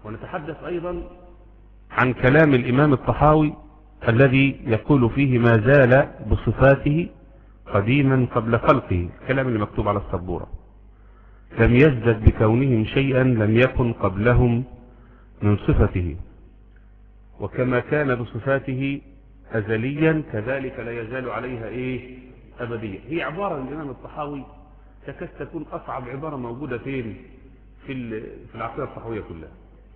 ونتحدث أيضا عن كلام الإمام الطحاوي الذي يقول فيه ما زال بصفاته قديما قبل خلقه الكلام اللي مكتوب على السبورة لم يزدد بكونهم شيئا لم يكن قبلهم من صفته وكما كان بصفاته أزليا كذلك لا يزال عليها إيه أبديا هي عبارة الإمام الطحاوي تكاد تكون أصعب عبارة موجودة فين في في العقيدة الطحاوية كلها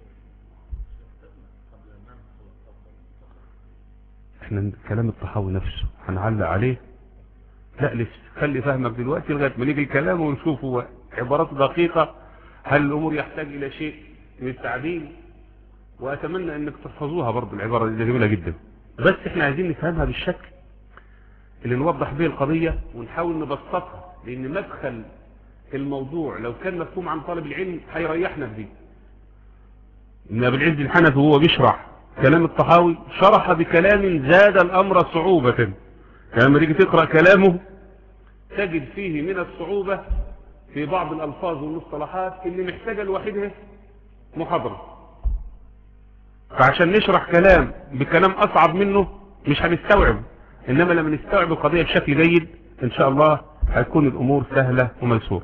احنا كلام الطحاوي نفسه هنعلق عليه لا لسه خلي فهمك دلوقتي لغايه ما نيجي الكلام ونشوف هو عبارات دقيقة هل الامور يحتاج الى شيء من التعديل واتمنى انك تحفظوها برضو العبارة دي جميلة جدا بس احنا عايزين نفهمها بالشكل اللي نوضح به القضية ونحاول نبسطها لان مدخل الموضوع لو كان مفهوم عن طالب العلم هيريحنا في دي ان ابو العز الحنفي وهو بيشرح كلام الطحاوي شرح بكلام زاد الامر صعوبة يعني لما تيجي تقرأ كلامه تجد فيه من الصعوبة في بعض الألفاظ والمصطلحات اللي محتاجة لوحدها محاضرة فعشان نشرح كلام بكلام أصعب منه مش هنستوعب إنما لما نستوعب القضية بشكل جيد إن شاء الله هتكون الأمور سهلة وميسورة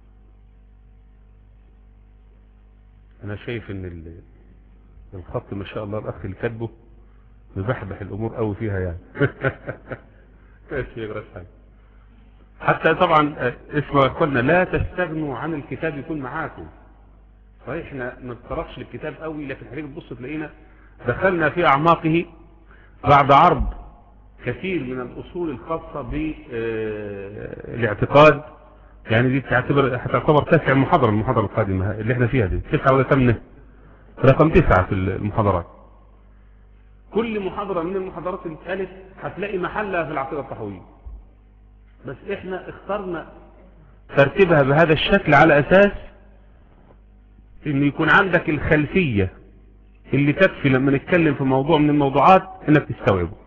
أنا شايف إن الخط ما شاء الله الأخ اللي كاتبه مبحبح الأمور قوي فيها يعني ماشي يا حاجة حتى طبعا اسمع قلنا لا تستغنوا عن الكتاب يكون معاكم صحيح احنا ما نتطرقش للكتاب قوي لكن حضرتك تبص تلاقينا دخلنا في اعماقه بعد عرض كثير من الاصول الخاصة بالاعتقاد يعني دي تعتبر هتعتبر تسع المحاضرة المحاضرة القادمة اللي احنا فيها دي تسعة ولا ثمانية رقم تسعة في المحاضرات كل محاضرة من المحاضرات اللي اتقالت هتلاقي محلها في العقيدة الطحوية بس احنا اخترنا ترتيبها بهذا الشكل على اساس ان يكون عندك الخلفية اللي تكفي لما نتكلم في موضوع من الموضوعات انك تستوعبه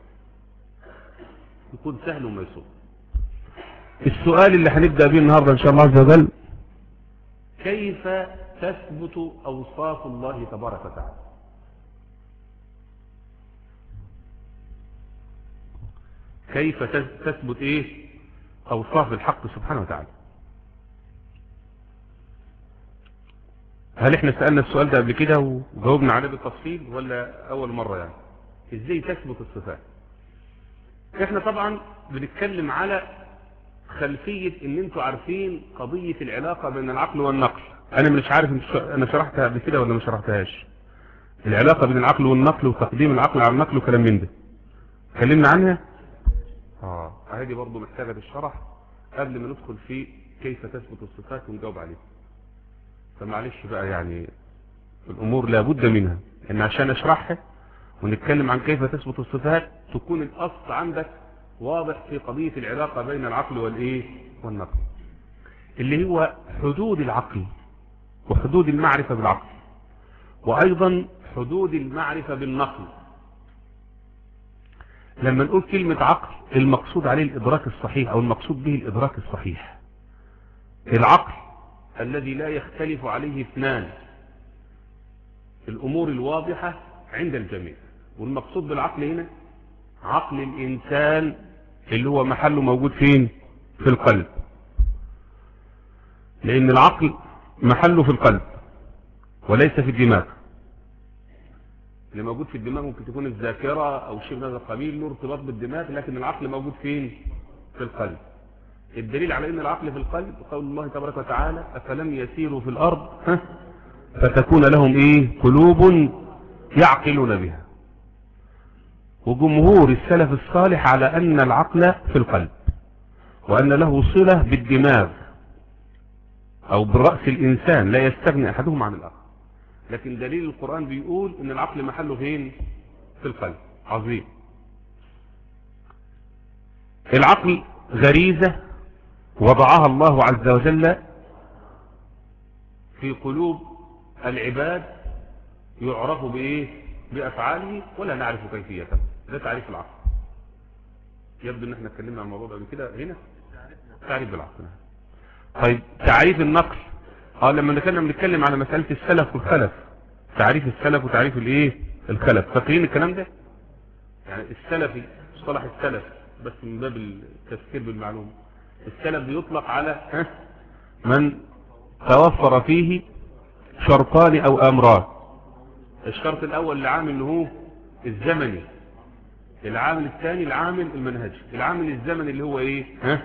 يكون سهل وميسور السؤال اللي هنبدأ به النهاردة ان شاء الله عز وجل كيف تثبت اوصاف الله تبارك وتعالى كيف تثبت ايه اوصاف الحق سبحانه وتعالى هل احنا سألنا السؤال ده قبل كده وجاوبنا عليه بالتفصيل ولا اول مرة يعني ازاي تثبت الصفات احنا طبعا بنتكلم على خلفية ان انتوا عارفين قضية العلاقة بين العقل والنقل انا مش عارف انا شرحتها قبل كده ولا ما شرحتهاش العلاقة بين العقل والنقل وتقديم العقل على النقل وكلام من ده اتكلمنا عنها اه هذه برضه محتاجة الشرح قبل ما ندخل في كيف تثبت الصفات ونجاوب عليها فمعلش بقى يعني الامور لابد منها ان عشان اشرحها ونتكلم عن كيف تثبت الصفات تكون الاصل عندك واضح في قضية العلاقة بين العقل والايه والنقل اللي هو حدود العقل وحدود المعرفة بالعقل وايضا حدود المعرفة بالنقل لما نقول كلمة عقل المقصود عليه الإدراك الصحيح أو المقصود به الإدراك الصحيح العقل الذي لا يختلف عليه اثنان الأمور الواضحة عند الجميع والمقصود بالعقل هنا عقل الإنسان اللي هو محله موجود فين في القلب لأن العقل محله في القلب وليس في الدماغ اللي موجود في الدماغ ممكن تكون الذاكرة او شيء من هذا القبيل له ارتباط بالدماغ لكن العقل موجود فين في القلب الدليل على ان العقل في القلب قول الله تبارك وتعالى افلم يسيروا في الارض فتكون لهم ايه قلوب يعقلون بها وجمهور السلف الصالح على ان العقل في القلب وان له صلة بالدماغ او برأس الانسان لا يستغني احدهم عن الاخر لكن دليل القرآن بيقول ان العقل محله فين في القلب عظيم العقل غريزة وضعها الله عز وجل في قلوب العباد يعرف بايه بافعاله ولا نعرف كيفيته ده تعريف العقل يبدو ان احنا اتكلمنا عن الموضوع ده قبل كده هنا تعريف بالعقل طيب تعريف النقل اه لما كنا بنتكلم على مسألة السلف والخلف تعريف السلف وتعريف الايه الخلف فاكرين الكلام ده يعني السلفي مصطلح السلف بس من باب التفكير بالمعلومه السلف بيطلق على ها من توفر فيه شرطان او امران الشرط الاول العامل اللي هو الزمني العامل الثاني العامل المنهجي العامل الزمني اللي هو ايه ها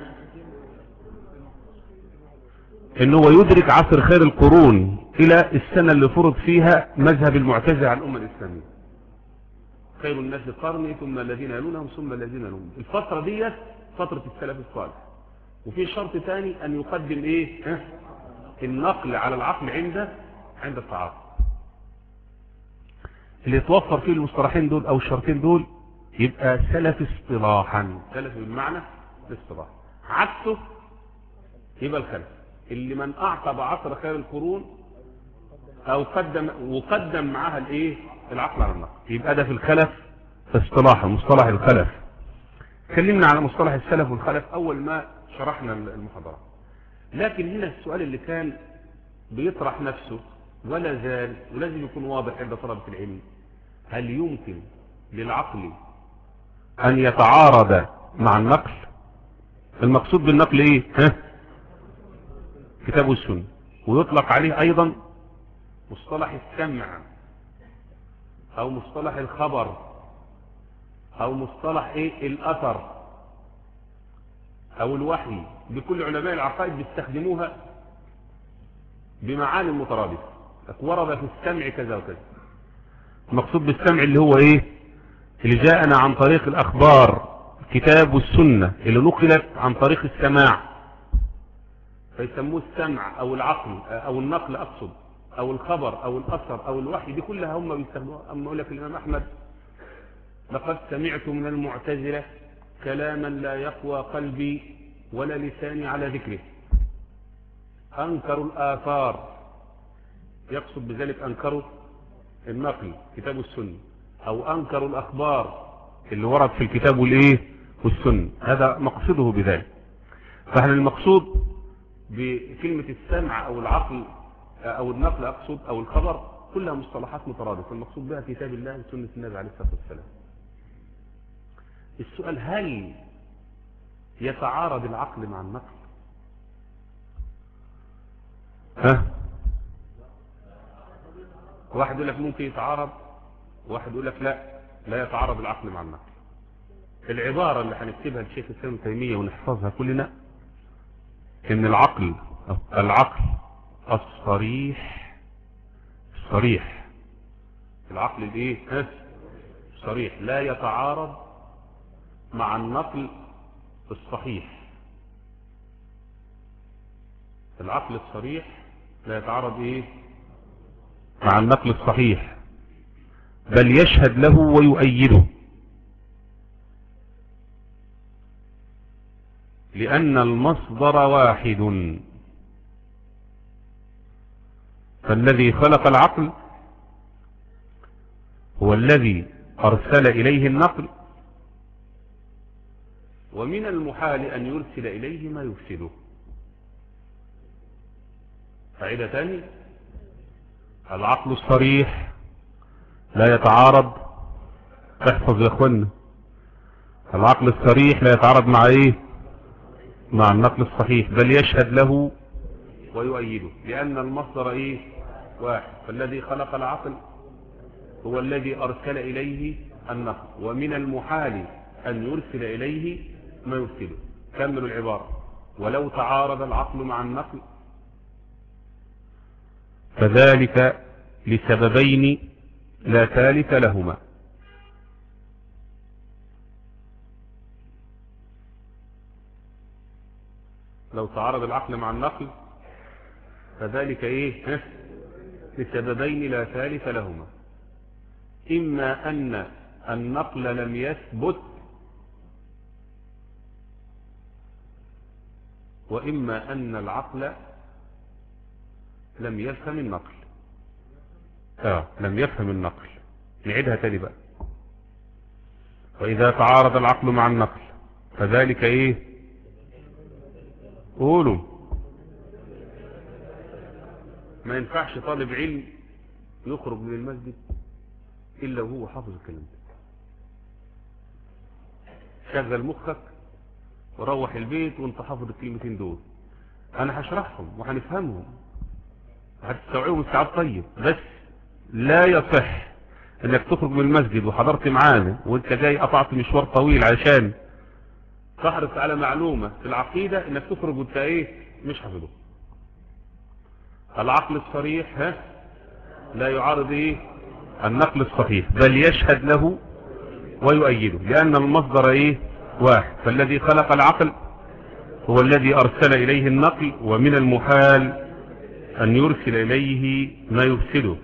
ان هو يدرك عصر خير القرون الى السنة اللي فرض فيها مذهب المعتزله على الامة الاسلامية خير الناس قرني ثم الذين يلونهم ثم الذين يلونهم الفترة ديت فترة السلف الصالح وفي شرط ثاني ان يقدم ايه ها؟ النقل على العقل عند عند التعارض اللي يتوفر فيه المصطلحين دول او الشرطين دول يبقى سلف اصطلاحا سلف بالمعنى الاصطلاح عكسه يبقى الخلف اللي من اعقب عصر خير القرون او قدم وقدم معاها الايه العقل على النقل يبقى ده في الخلف في اصطلاح مصطلح الخلف اتكلمنا على مصطلح السلف والخلف اول ما شرحنا المحاضرة لكن هنا السؤال اللي كان بيطرح نفسه ولا زال ولازم يكون واضح عند طلبة العلم هل يمكن للعقل ان يتعارض مع النقل المقصود بالنقل ايه ها كتاب السنة ويطلق عليه ايضا مصطلح السمع او مصطلح الخبر او مصطلح ايه الاثر او الوحي بكل علماء العقائد بيستخدموها بمعاني مترادفة ورد في السمع كذا وكذا المقصود بالسمع اللي هو ايه اللي جاءنا عن طريق الاخبار الكتاب والسنة اللي نقلت عن طريق السماع فيسموه السمع او العقل او النقل اقصد او الخبر او الاثر او الوحي دي كلها هم بيستخدموها اما اقول لك الامام احمد لقد سمعت من المعتزلة كلاما لا يقوى قلبي ولا لساني على ذكره انكروا الاثار يقصد بذلك انكروا النقل كتاب السنة او انكروا الاخبار اللي ورد في الكتاب والايه والسنة هذا مقصده بذلك فاحنا المقصود بكلمة السمع او العقل او النقل اقصد او الخبر كلها مصطلحات مترادفة المقصود بها كتاب الله وسنة النبي عليه الصلاة والسلام السؤال هل يتعارض العقل مع النقل ها واحد يقول لك ممكن يتعارض واحد يقول لك لا لا يتعارض العقل مع النقل العبارة اللي هنكتبها لشيخ الإسلام تيمية ونحفظها كلنا ان العقل العقل الصريح الصريح العقل الايه ها صريح لا يتعارض مع النقل الصحيح العقل الصريح لا يتعارض ايه مع النقل الصحيح بل يشهد له ويؤيده لأن المصدر واحد فالذي خلق العقل هو الذي أرسل إليه النقل ومن المحال أن يرسل إليه ما يفسده فعيدة تاني العقل الصريح لا يتعارض احفظ يا اخوانا العقل الصريح لا يتعارض مع ايه مع النقل الصحيح بل يشهد له ويؤيده لأن المصدر ايه واحد فالذي خلق العقل هو الذي أرسل إليه النقل ومن المحال أن يرسل إليه ما يرسله كملوا العبارة ولو تعارض العقل مع النقل فذلك لسببين لا ثالث لهما لو تعارض العقل مع النقل فذلك ايه لسببين لا ثالث لهما اما ان النقل لم يثبت واما ان العقل لم يفهم النقل اه لم يفهم النقل نعيدها تاني بقى واذا تعارض العقل مع النقل فذلك ايه قولوا ما ينفعش طالب علم يخرج من المسجد إلا وهو حافظ الكلام ده شغل مخك وروح البيت وانت حافظ الكلمتين دول انا هشرحهم وهنفهمهم هتستوعبهم استيعاب طيب بس لا يصح انك تخرج من المسجد وحضرت معانا وانت جاي قطعت مشوار طويل عشان تحرص على معلومة في العقيدة انك تخرج وانت ايه مش حافظه العقل الصريح ها لا يعارض ايه النقل الصحيح بل يشهد له ويؤيده لان المصدر ايه واحد فالذي خلق العقل هو الذي ارسل اليه النقل ومن المحال ان يرسل اليه ما يفسده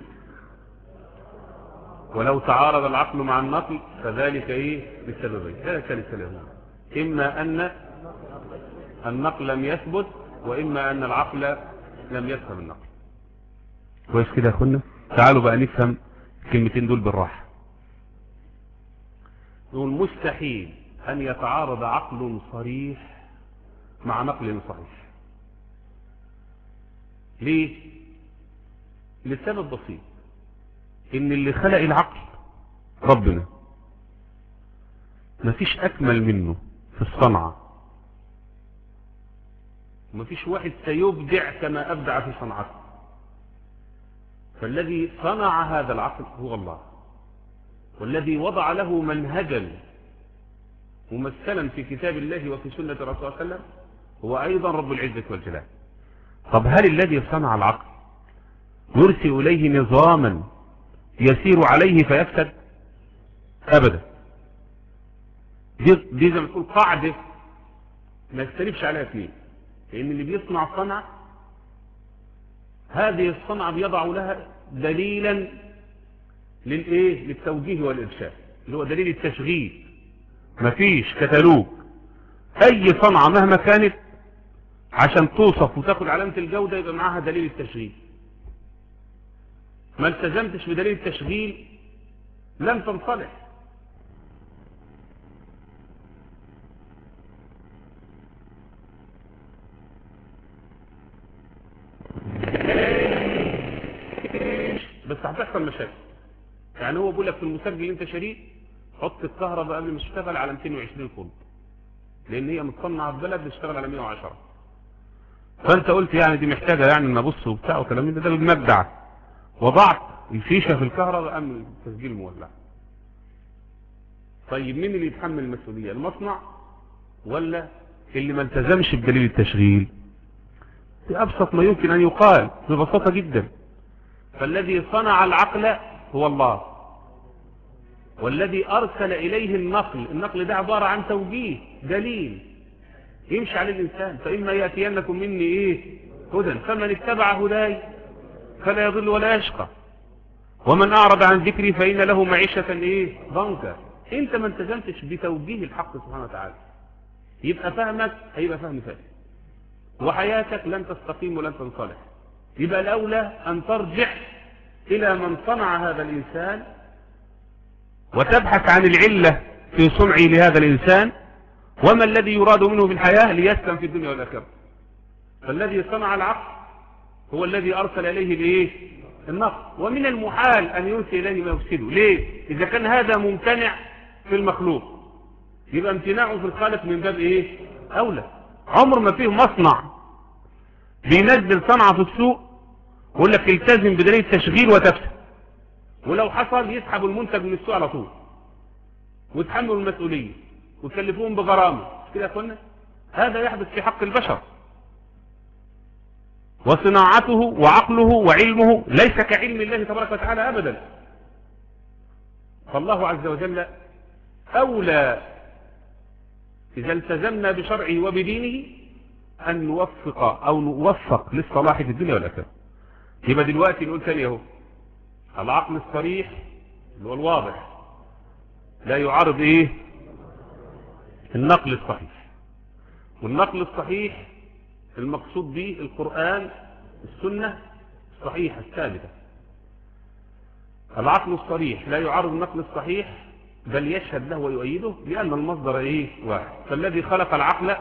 ولو تعارض العقل مع النقل فذلك ايه بسببين ذلك لسببين اما ان النقل لم يثبت واما ان العقل لم يفهم النقل كويس كده يا اخوانا تعالوا بقى نفهم الكلمتين دول بالراحه نقول مستحيل ان يتعارض عقل صريح مع نقل صحيح ليه لسبب بسيط ان اللي خلق العقل ربنا مفيش اكمل منه في الصنعة مفيش واحد سيبدع كما ابدع في صنعته فالذي صنع هذا العقل هو الله والذي وضع له منهجا ممثلا في كتاب الله وفي سنة رسول الله صلى الله عليه وسلم هو ايضا رب العزة والجلال طب هل الذي صنع العقل يرسل اليه نظاما يسير عليه فيفسد ابدا دي, دي زي ما تقول قاعدة ما يختلفش عليها اثنين لان اللي بيصنع صنعة هذه الصنعة بيضع لها دليلا للايه للتوجيه والارشاد اللي هو دليل التشغيل مفيش كتالوج اي صنعة مهما كانت عشان توصف وتاخد علامة الجودة يبقى معاها دليل التشغيل ما التزمتش بدليل التشغيل لن تنصلح بس هتحصل مشاكل يعني هو بيقول لك في المسجل اللي انت شاريه حط الكهرباء قبل ما تشتغل على 220 فولت لان هي متصنعه في بلد بتشتغل على 110 فانت قلت يعني دي محتاجه يعني ان ابص وبتاع وكلام من ده ده بالمبدع وضعت الفيشه في الكهرباء قام التسجيل مولع طيب مين اللي يتحمل المسؤوليه المصنع ولا اللي ما التزمش بدليل التشغيل في ابسط ما يمكن ان يقال ببساطه جدا فالذي صنع العقل هو الله والذي ارسل اليه النقل النقل ده عباره عن توجيه دليل يمشي عليه الانسان فاما ياتينكم مني ايه هدى فمن اتبع هداي فلا يضل ولا يشقى ومن اعرض عن ذكري فان له معيشه ايه ضنكا انت ما التزمتش بتوجيه الحق سبحانه وتعالى يبقى فهمك هيبقى فهم فاسد وحياتك لن تستقيم ولن تنصلح يبقى الاولى ان ترجع الى من صنع هذا الانسان وتبحث عن العلة في صنعه لهذا الانسان وما الذي يراد منه في الحياة ليسلم في الدنيا والآخرة فالذي صنع العقل هو الذي أرسل إليه الايه النقل ومن المحال أن ينسي إليه ما يفسده ليه إذا كان هذا ممتنع في المخلوق يبقى امتناعه في الخالق من باب إيه أولى عمر ما فيه مصنع بينزل صنعة في السوق يقول لك التزم بدليل التشغيل وتفسد ولو حصل يسحب المنتج من السوق على طول وتحملوا المسؤولية وتكلفوهم بغرامة كده يا اخوانا هذا يحدث في حق البشر وصناعته وعقله وعلمه ليس كعلم الله تبارك وتعالى ابدا فالله عز وجل اولى اذا التزمنا بشرعه وبدينه ان نوفق او نوفق للصلاح في الدنيا والاخره يبقى دلوقتي نقول تاني اهو العقل الصريح اللي هو الواضح لا يعارض ايه النقل الصحيح والنقل الصحيح المقصود به القرآن السنة الصحيحة الثابتة العقل الصريح لا يعارض النقل الصحيح بل يشهد له ويؤيده لأن المصدر ايه واحد فالذي خلق العقل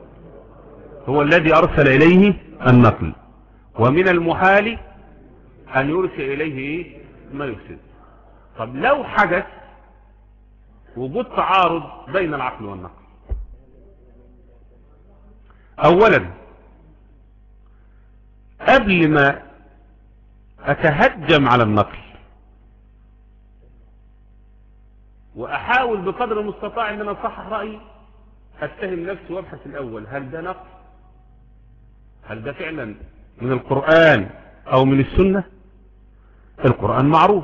هو الذي أرسل إليه النقل ومن المحال أن يرسل إليه إيه؟ ما يفسد طب لو حدث وجود تعارض بين العقل والنقل أولا قبل ما أتهجم على النقل وأحاول بقدر المستطاع أن أنا أصحح رأيي أتهم نفسي وابحث الأول هل ده نقل هل ده فعلا من القرآن أو من السنة القرآن معروف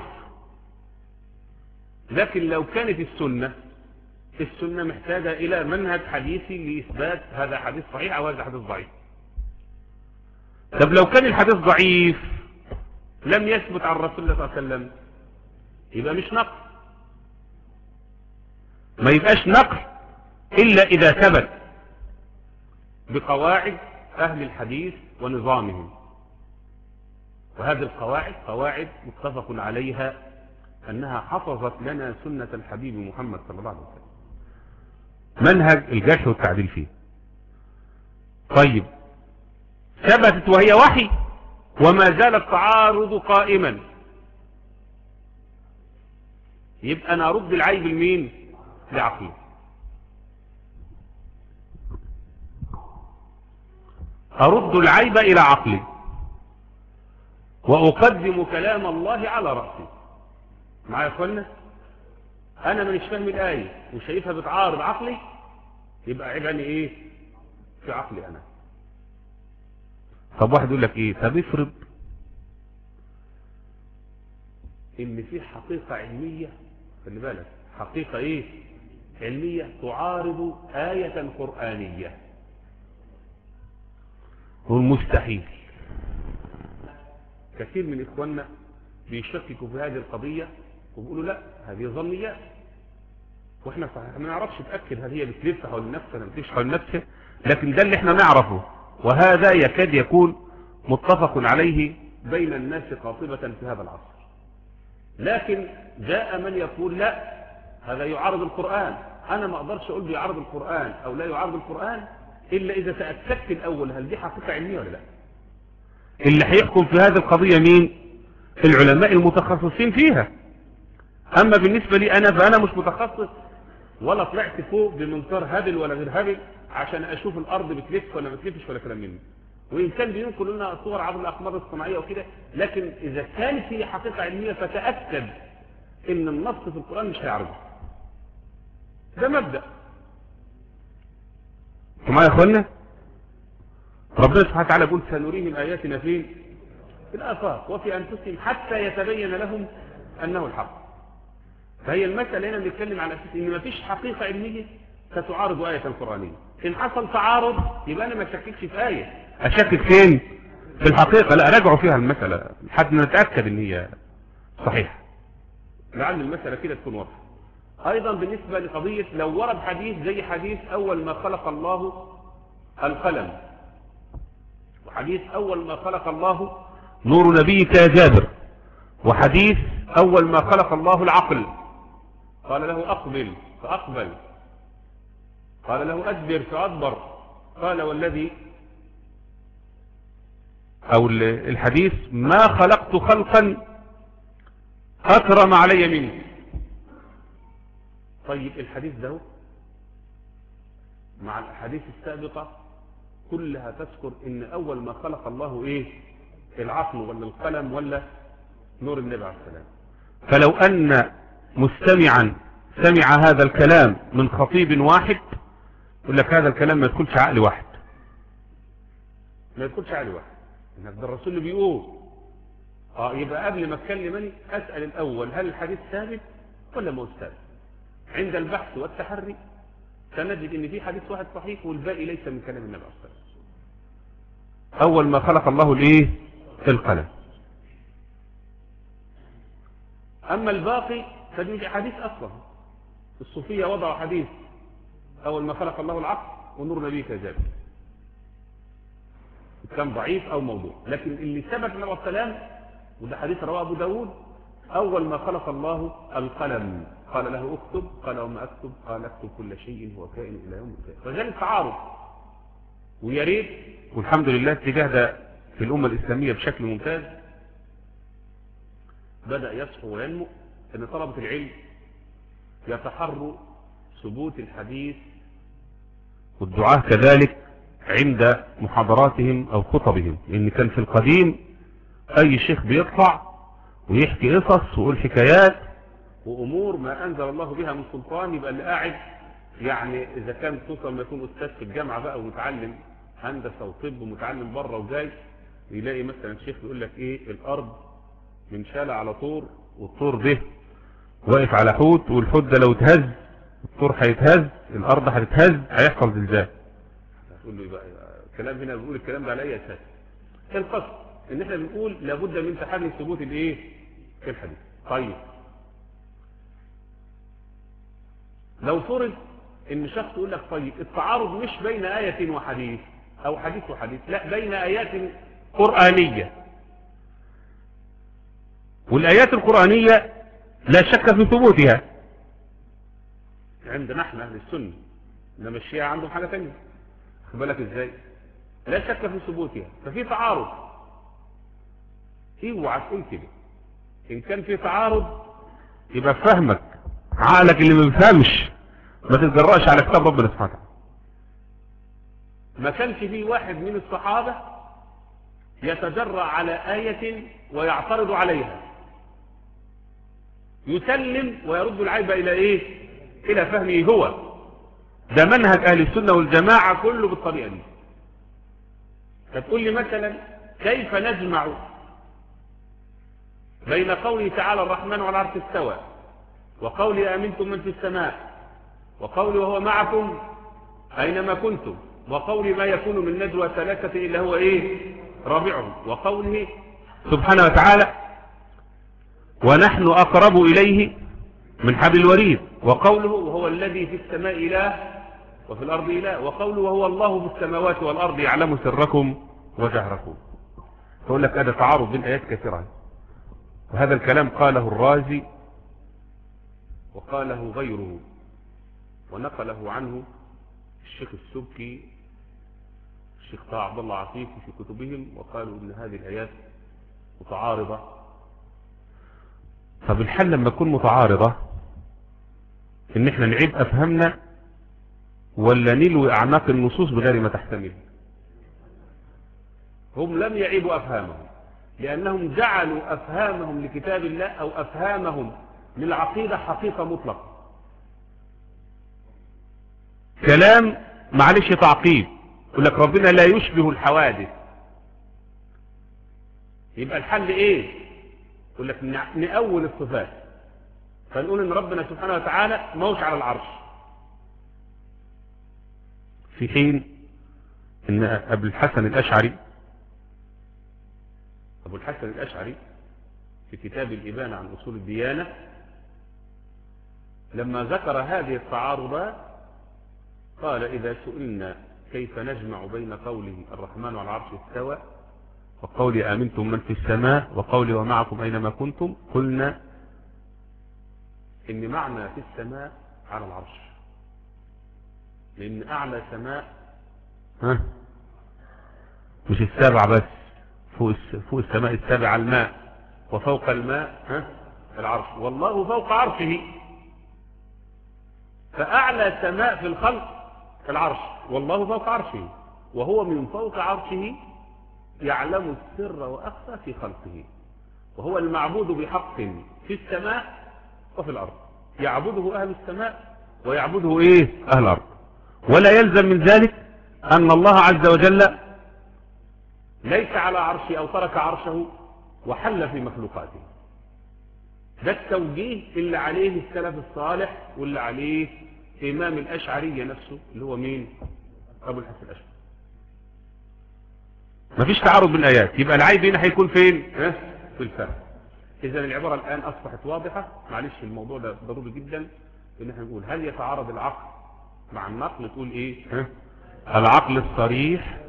لكن لو كانت السنة السنة محتاجة إلى منهج حديثي لإثبات هذا حديث صحيح أو هذا حديث ضعيف طب لو كان الحديث ضعيف لم يثبت عن رسول الله صلى الله عليه وسلم يبقى مش نقل ما يبقاش نقل إلا إذا ثبت بقواعد أهل الحديث ونظامهم وهذه القواعد قواعد متفق عليها أنها حفظت لنا سنة الحبيب محمد صلى الله عليه وسلم منهج الجرح والتعديل فيه طيب ثبتت وهي وحي وما زال التعارض قائما يبقى أنا أرد العيب لمين لعقله أرد العيب إلى عقلي وأقدم كلام الله على رأسي معايا يا اخوانا أنا مش فاهم الآية وشايفها بتعارض عقلي يبقى عيبني إيه في عقلي أنا طب واحد يقول لك إيه طب افرض إن في حقيقة علمية خلي بالك حقيقة إيه علمية تعارض آية قرآنية هو المستحيل كثير من إخواننا بيشككوا في هذه القضية وبيقولوا لا هذه ظنيات واحنا صحيح ما نعرفش نتأكد هل هي بتلف حول نفسها ولا بتلف حول نفسها لكن ده اللي احنا نعرفه وهذا يكاد يكون متفق عليه بين الناس قاطبة في هذا العصر لكن جاء من يقول لا هذا يعارض القرآن أنا ما أقدرش أقول بيعارض القرآن أو لا يعارض القرآن إلا إذا تأكدت الأول هل دي حقيقة علمية ولا لا اللي هيحكم في هذه القضية مين العلماء المتخصصين فيها أما بالنسبة لي أنا فأنا مش متخصص ولا طلعت فوق بمنكر هبل ولا غير هبل عشان أشوف الأرض بتلف ولا ما بتلفش ولا كلام مني وإن كان بينقل لنا صور عبر الأقمار الصناعية وكده لكن إذا كانت هي حقيقة علمية فتأكد إن النص في القرآن مش هيعرضه ده مبدأ معايا يا اخوانا ربنا سبحانه وتعالى يقول سنريهم آياتنا فين في الآفاق وفي أنفسهم حتى يتبين لهم أنه الحق فهي المسألة هنا بنتكلم على أساس إن مفيش حقيقة علمية ستعارض آية قرآنية إن حصل تعارض يبقى أنا ما أشككش في آية أشكك فين في الحقيقة لا راجعوا فيها المسألة لحد ما نتأكد إن هي صحيحة لعل المسألة كده تكون واضحة أيضا بالنسبة لقضية لو ورد حديث زي حديث أول ما خلق الله القلم وحديث أول ما خلق الله نور نبيك يا جابر وحديث أول ما خلق الله العقل قال له أقبل فأقبل قال له أدبر فأدبر قال والذي أو الحديث ما خلقت خلقا أكرم علي منه طيب الحديث ده مع الأحاديث السابقة كلها تذكر ان أول ما خلق الله إيه العقل ولا القلم ولا نور النبي عليه السلام فلو أن مستمعا سمع هذا الكلام من خطيب واحد يقول لك هذا الكلام ما يدخلش عقل واحد ما يدخلش عقل واحد انك ده الرسول اللي بيقول اه يبقى قبل ما اتكلم اسال الاول هل الحديث ثابت ولا مو ثابت عند البحث والتحري سنجد ان في حديث واحد صحيح والباقي ليس من كلام النبي صلى الله عليه وسلم اول ما خلق الله الايه القلم اما الباقي فدي حديث اصلا الصوفيه وضعوا حديث اول ما خلق الله العقل ونور نبيك جابر كان ضعيف او موضوع لكن اللي ثبت النبي عليه السلام وده حديث رواه ابو داود اول ما خلق الله القلم قال له اكتب قال وما اكتب قال اكتب كل شيء هو كائن الى يوم القيامه فجاء التعارض ويا ريت والحمد لله اتجاه ده في الامه الاسلاميه بشكل ممتاز بدأ يصحو وينمو ان طلبة العلم يتحروا ثبوت الحديث والدعاة كذلك عند محاضراتهم او خطبهم لان كان في القديم اي شيخ بيطلع ويحكي قصص ويقول حكايات وامور ما انزل الله بها من سلطان يبقى اللي قاعد يعني اذا كان خصوصا ما يكون استاذ في الجامعه بقى ومتعلم هندسه وطب ومتعلم بره وجاي يلاقي مثلا شيخ يقول لك ايه الارض من شالة على طور والطور ده واقف على حوت والحوت ده لو اتهز الطور هيتهز الارض هتتهز هيحصل زلزال هتقول له يبقى الكلام هنا بيقول الكلام ده على اي اساس القصد ان احنا بنقول لابد من تحري ثبوت الايه في الحديث طيب لو فرض ان شخص يقول لك طيب التعارض مش بين آية وحديث او حديث وحديث لا بين آيات قرآنية والآيات القرآنية لا شك في ثبوتها عندنا احنا اهل السنة انما الشيعة عندهم حاجة ثانيه خد بالك ازاي لا شك في ثبوتها ففي تعارض اوعى تقول كده ان كان في تعارض يبقى فهمك عقلك اللي ما بيفهمش ما تتجرأش على كتاب ربنا سبحانه وتعالى ما كانش في واحد من الصحابة يتجرأ على آية ويعترض عليها يسلم ويرد العيب إلى إيه إلى فهمه هو ده منهج أهل السنة والجماعة كله بالطريقة دي فتقول لي مثلا كيف نجمع بين قوله تعالى الرحمن على العرش استوى وقولي آمنتم من في السماء وقولي وهو معكم أينما كنتم وقولي ما يكون من نجوى ثلاثة إلا هو إيه رابعهم وقوله سبحانه وتعالى ونحن أقرب إليه من حبل الوريد وقوله وهو الذي في السماء إله وفي الأرض إله وقوله وهو الله في السماوات والأرض يعلم سركم وجهركم فأقول لك هذا تعارض بين آيات كثيرة وهذا الكلام قاله الرازي وقاله غيره ونقله عنه الشيخ السبكي الشيخ طه عبد الله عفيفي في كتبهم وقالوا ان هذه الايات متعارضه طب الحل لما تكون متعارضه ان احنا نعيد افهامنا ولا نلوي اعناق النصوص بغير ما تحتمل هم لم يعيبوا افهامهم لانهم جعلوا افهامهم لكتاب الله او افهامهم للعقيده حقيقه مطلقه كلام معلش تعقيب يقول لك ربنا لا يشبه الحوادث يبقى الحل ايه يقول لك نأول الصفات فنقول ان ربنا سبحانه وتعالى موش على العرش في حين ان ابو الحسن الاشعري ابو الحسن الاشعري في كتاب الابانة عن اصول الديانة لما ذكر هذه التعارضات قال إذا سئلنا كيف نجمع بين قوله الرحمن على العرش استوى وقول آمنتم من في السماء وقول ومعكم أينما كنتم قلنا إن معنى في السماء على العرش لأن أعلى سماء ها مش السابع بس فوق فوق السماء السابع الماء وفوق الماء ها العرش والله فوق عرشه فأعلى سماء في الخلق العرش والله فوق عرشه وهو من فوق عرشه يعلم السر وأخفى في خلقه وهو المعبود بحق في السماء وفي الأرض يعبده أهل السماء ويعبده إيه أهل الأرض ولا يلزم من ذلك أن الله عز وجل ليس على عرشه أو ترك عرشه وحل في مخلوقاته ده التوجيه اللي عليه السلف الصالح واللي عليه إمام الأشعرية نفسه اللي هو مين أبو الحسن الأشعري مفيش تعارض بالآيات يبقى العيب هنا هيكون فين ها؟ في الفهم إذا العبارة الآن أصبحت واضحة معلش الموضوع ده ضروري جدا إن احنا نقول هل يتعارض العقل مع النقل تقول إيه ها؟ العقل الصريح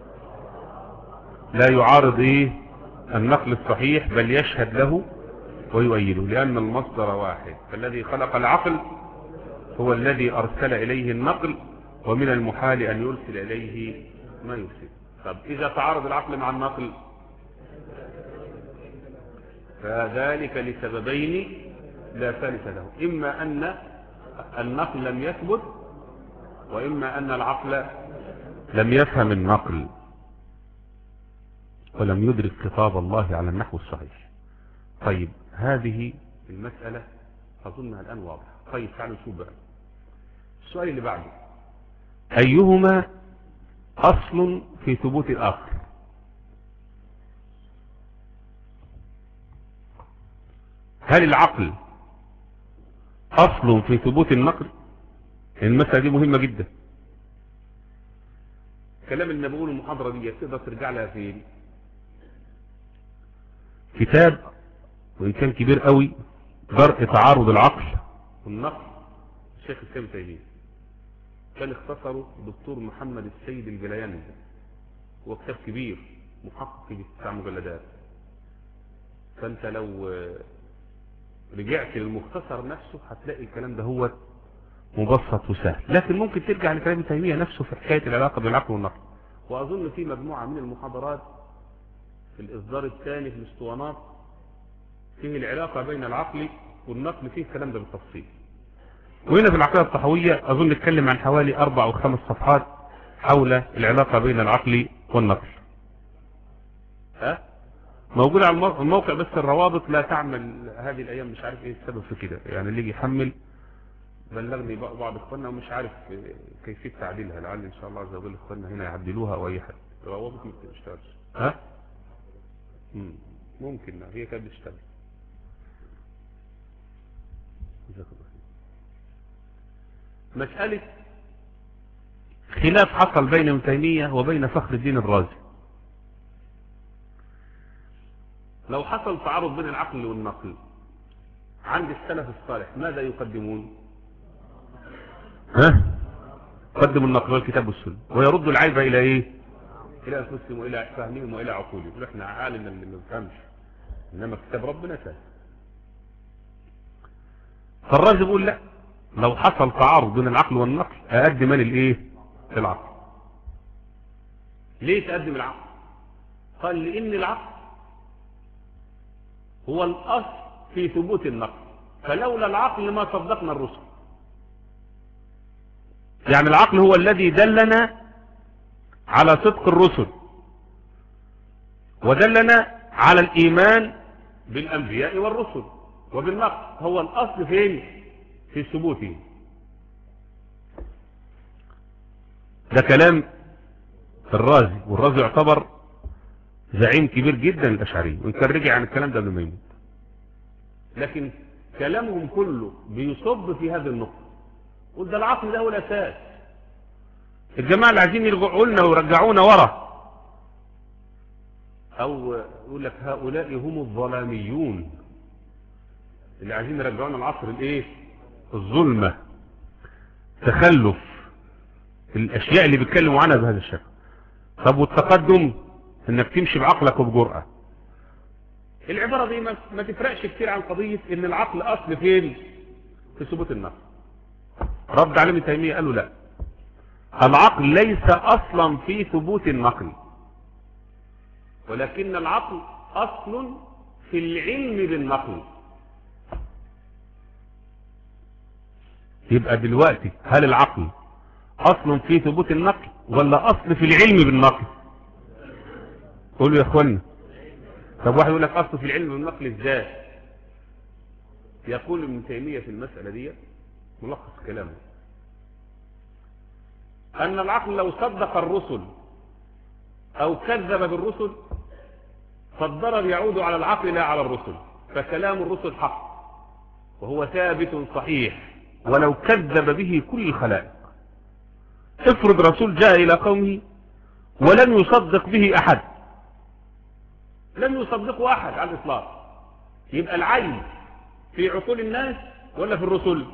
لا يعارض إيه النقل الصحيح بل يشهد له ويؤيده لأن المصدر واحد فالذي خلق العقل هو الذي أرسل إليه النقل ومن المحال أن يرسل إليه ما يرسل طب إذا تعارض العقل مع النقل فذلك لسببين لا ثالث له إما أن النقل لم يثبت وإما أن العقل لم يفهم النقل ولم يدرك خطاب الله على النحو الصحيح طيب هذه المسألة أظنها الآن واضحة طيب تعالوا نشوف بقى السؤال اللي بعده أيهما أصل في ثبوت الآخر هل العقل أصل في ثبوت النقل المسألة دي مهمة جدا كلام اللي بقوله المحاضرة دي تقدر ترجع لها فين كتاب وإن كان كبير قوي درء تعارض العقل والنقل الشيخ السيد تيمية كان اختصره الدكتور محمد السيد الجلياني هو كتاب كبير محقق في تسع مجلدات فانت لو رجعت للمختصر نفسه هتلاقي الكلام ده هو مبسط وسهل لكن ممكن ترجع لكلام ابن تيمية نفسه في حكاية العلاقة بين العقل والنقل وأظن في مجموعة من المحاضرات في الإصدار الثاني في الاسطوانات فيه العلاقة بين العقل والنقل فيه الكلام ده بالتفصيل وهنا في العقيدة الطحوية أظن نتكلم عن حوالي أربع أو خمس صفحات حول العلاقة بين العقل والنقل ها موجودة على الموقع بس الروابط لا تعمل هذه الأيام مش عارف إيه السبب في كده يعني اللي يجي يحمل بلغني بعض إخواننا ومش عارف كيفية تعديلها لعل إن شاء الله عز وجل إخواننا هنا يعدلوها أو أي حد الروابط ما بتشتغلش ها مم. ممكن هي كانت بتشتغل جزاك الله مسألة خلاف حصل بين ابن تيمية وبين فخر الدين الرازي لو حصل تعارض بين العقل والنقل عند السلف الصالح ماذا يقدمون ها قدموا النقل والكتاب والسنة ويرد العيب إلى إيه إلى أنفسهم وإلى فهمهم وإلى عقولهم إحنا عالم اللي ما نفهمش إنما كتاب ربنا سهل فالرازي بيقول لا لو حصل تعارض بين العقل والنقل أقدم من الإيه العقل ليه تقدم العقل قال لأن العقل هو الأصل في ثبوت النقل فلولا العقل ما صدقنا الرسل يعني العقل هو الذي دلنا على صدق الرسل ودلنا على الإيمان بالأنبياء والرسل وبالنقل هو الأصل فين في ثبوته ده كلام الرازي والرازي يعتبر زعيم كبير جدا الأشعري وإن كان رجع عن الكلام ده قبل ما يموت لكن كلامهم كله بيصب في هذه النقطة قل ده العقل ده هو الأساس الجماعة اللي عايزين يرجعوا لنا ويرجعونا ورا أو يقول لك هؤلاء هم الظلاميون اللي عايزين يرجعونا العصر الايه الظلمة تخلف الأشياء اللي بيتكلموا عنها بهذا الشكل طب والتقدم انك تمشي بعقلك وبجرأة العبارة دي ما, ما تفرقش كتير عن قضية ان العقل اصل فين في ثبوت النقل رد عليه ابن تيمية قالوا لا العقل ليس اصلا في ثبوت النقل ولكن العقل اصل في العلم بالنقل يبقى دلوقتي هل العقل اصل في ثبوت النقل ولا اصل في العلم بالنقل قولوا يا اخوانا طب واحد يقول لك اصل في العلم بالنقل ازاي يقول ابن تيمية في المسألة دي ملخص كلامه ان العقل لو صدق الرسل او كذب بالرسل فالضرر يعود على العقل لا على الرسل فكلام الرسل حق وهو ثابت صحيح ولو كذب به كل الخلائق افرض رسول جاء الى قومه ولم يصدق به احد لم يصدقه احد على الاطلاق يبقى العين في عقول الناس ولا في الرسل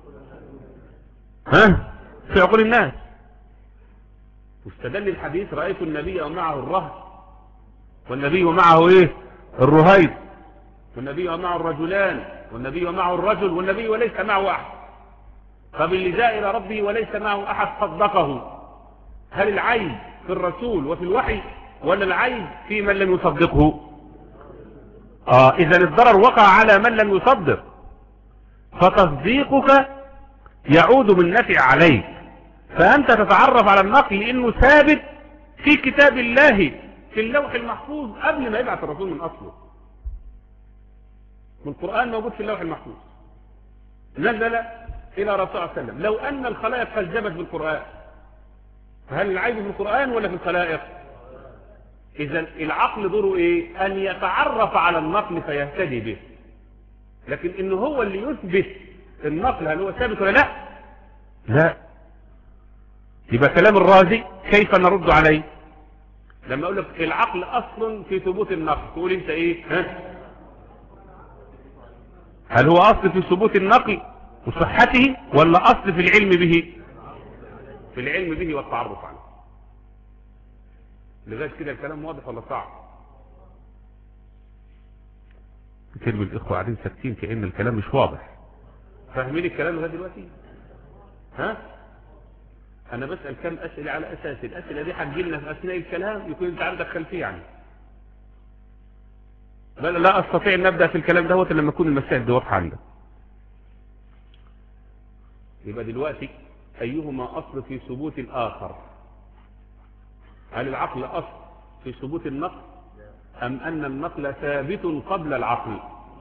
ها في عقول الناس واستدل الحديث رأيت النبي ومعه الرهط والنبي ومعه ايه الرهيط والنبي ومعه الرجلان والنبي ومعه الرجل والنبي وليس معه احد طب اللي جاء الى ربه وليس معه احد صدقه هل العيب في الرسول وفي الوحي ولا العيب في من لم يصدقه اه اذا الضرر وقع على من لم يصدق فتصديقك يعود بالنفع عليك فانت تتعرف على النقل لانه ثابت في كتاب الله في اللوح المحفوظ قبل ما يبعث الرسول من اصله من القرآن موجود في اللوح المحفوظ نزل الى رسول الله صلى الله عليه وسلم لو ان الخلائق كذبت بالقرآن فهل العيب في القرآن ولا في الخلائق اذا العقل دوره ايه ان يتعرف على النقل فيهتدي به لكن انه هو اللي يثبت النقل هل هو ثابت ولا لا لا يبقى كلام الرازي كيف نرد عليه لما اقول لك العقل اصل في ثبوت النقل تقول انت ايه ها؟ هل هو اصل في ثبوت النقل وصحته ولا اصل في العلم به في العلم به والتعرف عنه لغايه كده الكلام واضح ولا صعب كتير من الاخوه قاعدين ساكتين كان الكلام مش واضح فاهمين الكلام لغايه دلوقتي ها انا بسال كم اسئله على اساس الاسئله دي هتجي لنا في اثناء الكلام يكون انت عندك خلفيه عنه بل لا استطيع ان ابدا في الكلام دوت لما تكون المسائل دي واضحه عندك يبقى دلوقتي ايهما اصل في ثبوت الاخر هل العقل اصل في ثبوت النقل ام ان النقل ثابت قبل العقل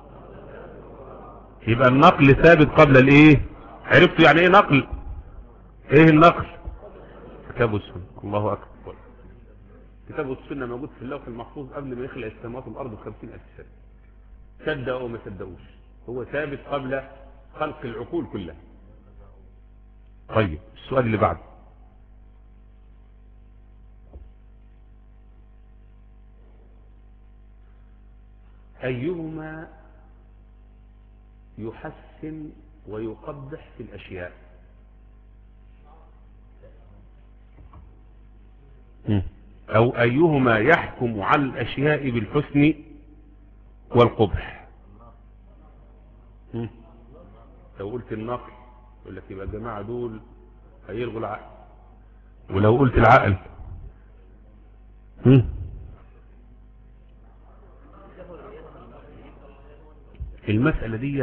يبقى النقل ثابت قبل الايه عرفتوا يعني ايه نقل ايه النقل كتاب السنة الله اكبر كتاب السنة موجود في اللوح المحفوظ قبل ما يخلق السماوات والارض بخمسين الف سنة صدقوا ما صدقوش هو ثابت قبل خلق العقول كلها طيب السؤال اللي بعده أيهما يحسن ويقبح في الأشياء أو أيهما يحكم على الأشياء بالحسن والقبح لو قلت النقل يقول لك يبقى الجماعة دول هيلغوا العقل ولو قلت العقل المسألة دي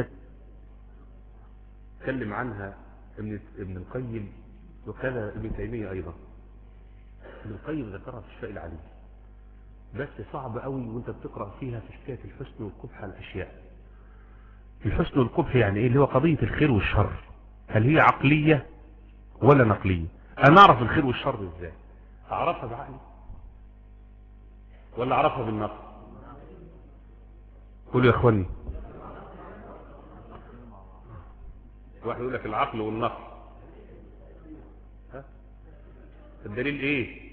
تكلم عنها ابن ابن القيم وكذا ابن تيمية أيضا ابن القيم ذكرها في الشفاء العليم بس صعب قوي وانت بتقرأ فيها في حكاية الحسن والقبح على الأشياء الحسن والقبح يعني ايه اللي هو قضية الخير والشر هل هي عقلية ولا نقلية انا اعرف الخير والشر ازاي اعرفها بعقلي ولا اعرفها بالنقل قولوا يا اخواني واحد يقول لك العقل والنقل ها الدليل ايه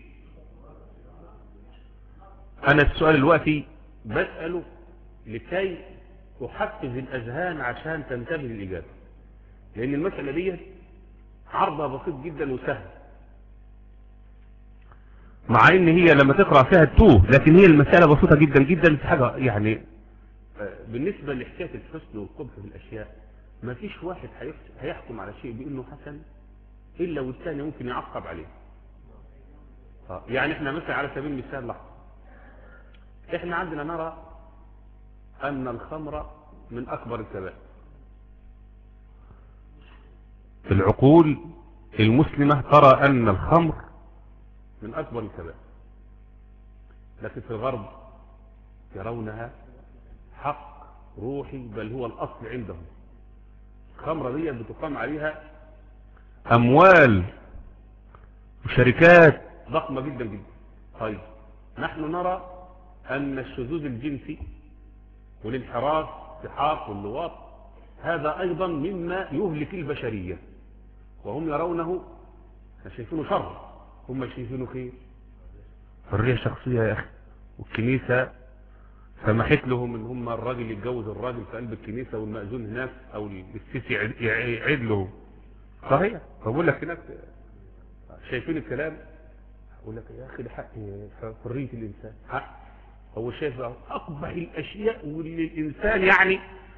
انا السؤال دلوقتي بسأله لكي احفز الاذهان عشان تنتبه للاجابة لان المسألة دي عرضها بسيط جدا وسهل مع ان هي لما تقرأ فيها تتوه لكن هي المسألة بسيطة جدا جدا في حاجة يعني بالنسبة لحكاية الحسن والقبح في الاشياء ما فيش واحد هيحكم على شيء بانه حسن الا والثاني ممكن يعقب عليه يعني احنا مثلا على سبيل المثال لحظة احنا عندنا نرى ان الخمر من اكبر الكبائر في العقول المسلمة ترى ان الخمر من اكبر الكبائر لكن في الغرب يرونها حق روحي بل هو الاصل عندهم الخمرة دي بتقام عليها اموال وشركات ضخمة جدا جدا طيب نحن نرى ان الشذوذ الجنسي والانحراف السحاق واللواط هذا ايضا مما يهلك البشرية وهم يرونه شايفينه شر هم شايفينه خير حرية شخصية يا اخي والكنيسة سمحت لهم ان هم الراجل يتجوز الراجل في قلب الكنيسة والمأذون هناك او السيسي يعيد له صحيح فبقول لك هناك شايفين الكلام اقول لك يا اخي ده حق حرية الانسان حق هو شايف اقبح الاشياء واللي الانسان يعني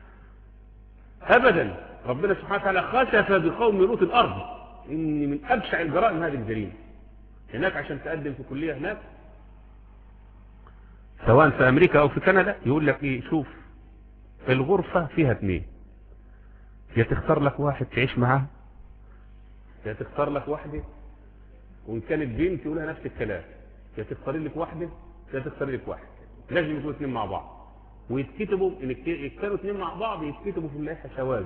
ابدا ربنا سبحانه وتعالى خسف بقوم لوط الارض ان من ابشع الجرائم هذه الجريمه هناك عشان تقدم في كليه هناك سواء في امريكا او في كندا يقول لك ايه شوف الغرفة فيها اتنين يا تختار لك واحد تعيش معاه يا تختار لك واحدة وان كانت بنت يقولها نفس الكلام يا تختار لك واحدة يا تختار لك واحد لازم يكونوا اتنين مع بعض ويتكتبوا ان كانوا اتنين مع بعض يتكتبوا في اللائحة شواذ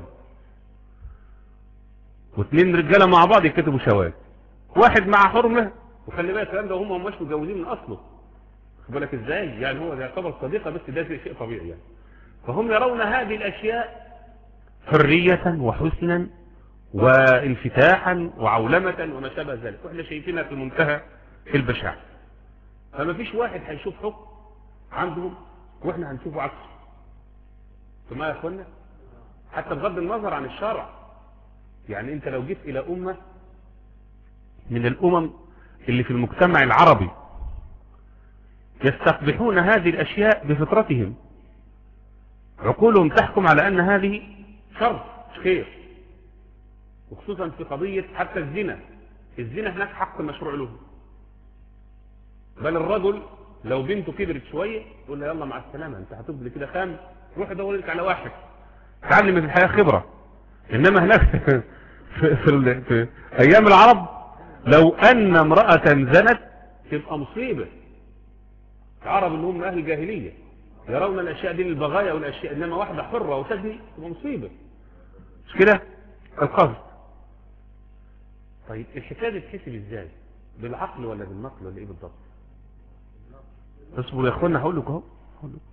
واثنين رجاله مع بعض يكتبوا شواذ واحد مع حرمه وخلي بالك الكلام ده وهم مش متجوزين من اصله خد بالك ازاي يعني هو يعتبر صديقه بس ده شيء طبيعي يعني فهم يرون هذه الاشياء حريه وحسنا وانفتاحا وعولمه وما شابه ذلك واحنا شايفينها في منتهى البشاعه فما فيش واحد هيشوف حكم عندهم واحنا هنشوفه عكسه ثم يا اخوانا حتى بغض النظر عن الشرع يعني انت لو جيت الى امة من الامم اللي في المجتمع العربي يستقبحون هذه الاشياء بفطرتهم عقولهم تحكم على ان هذه شر مش خير وخصوصا في قضية حتى الزنا الزنا هناك حق مشروع له بل الرجل لو بنته كبرت شوية يقول لها يلا مع السلامة انت هتفضل كده خام روح دور لك على واحد تعلم في الحياة خبرة انما هناك في, في, في ايام العرب لو ان امرأة زنت تبقى مصيبة العرب اللي هم من اهل الجاهلية يرون الاشياء دي للبغايا والاشياء انما واحدة حرة وتزني تبقى مصيبة مش كده القصد طيب الحكاية دي تحسب ازاي بالعقل ولا بالنقل ولا ايه بالضبط اصبروا يا اخوانا هقول لكم اهو هقول لكم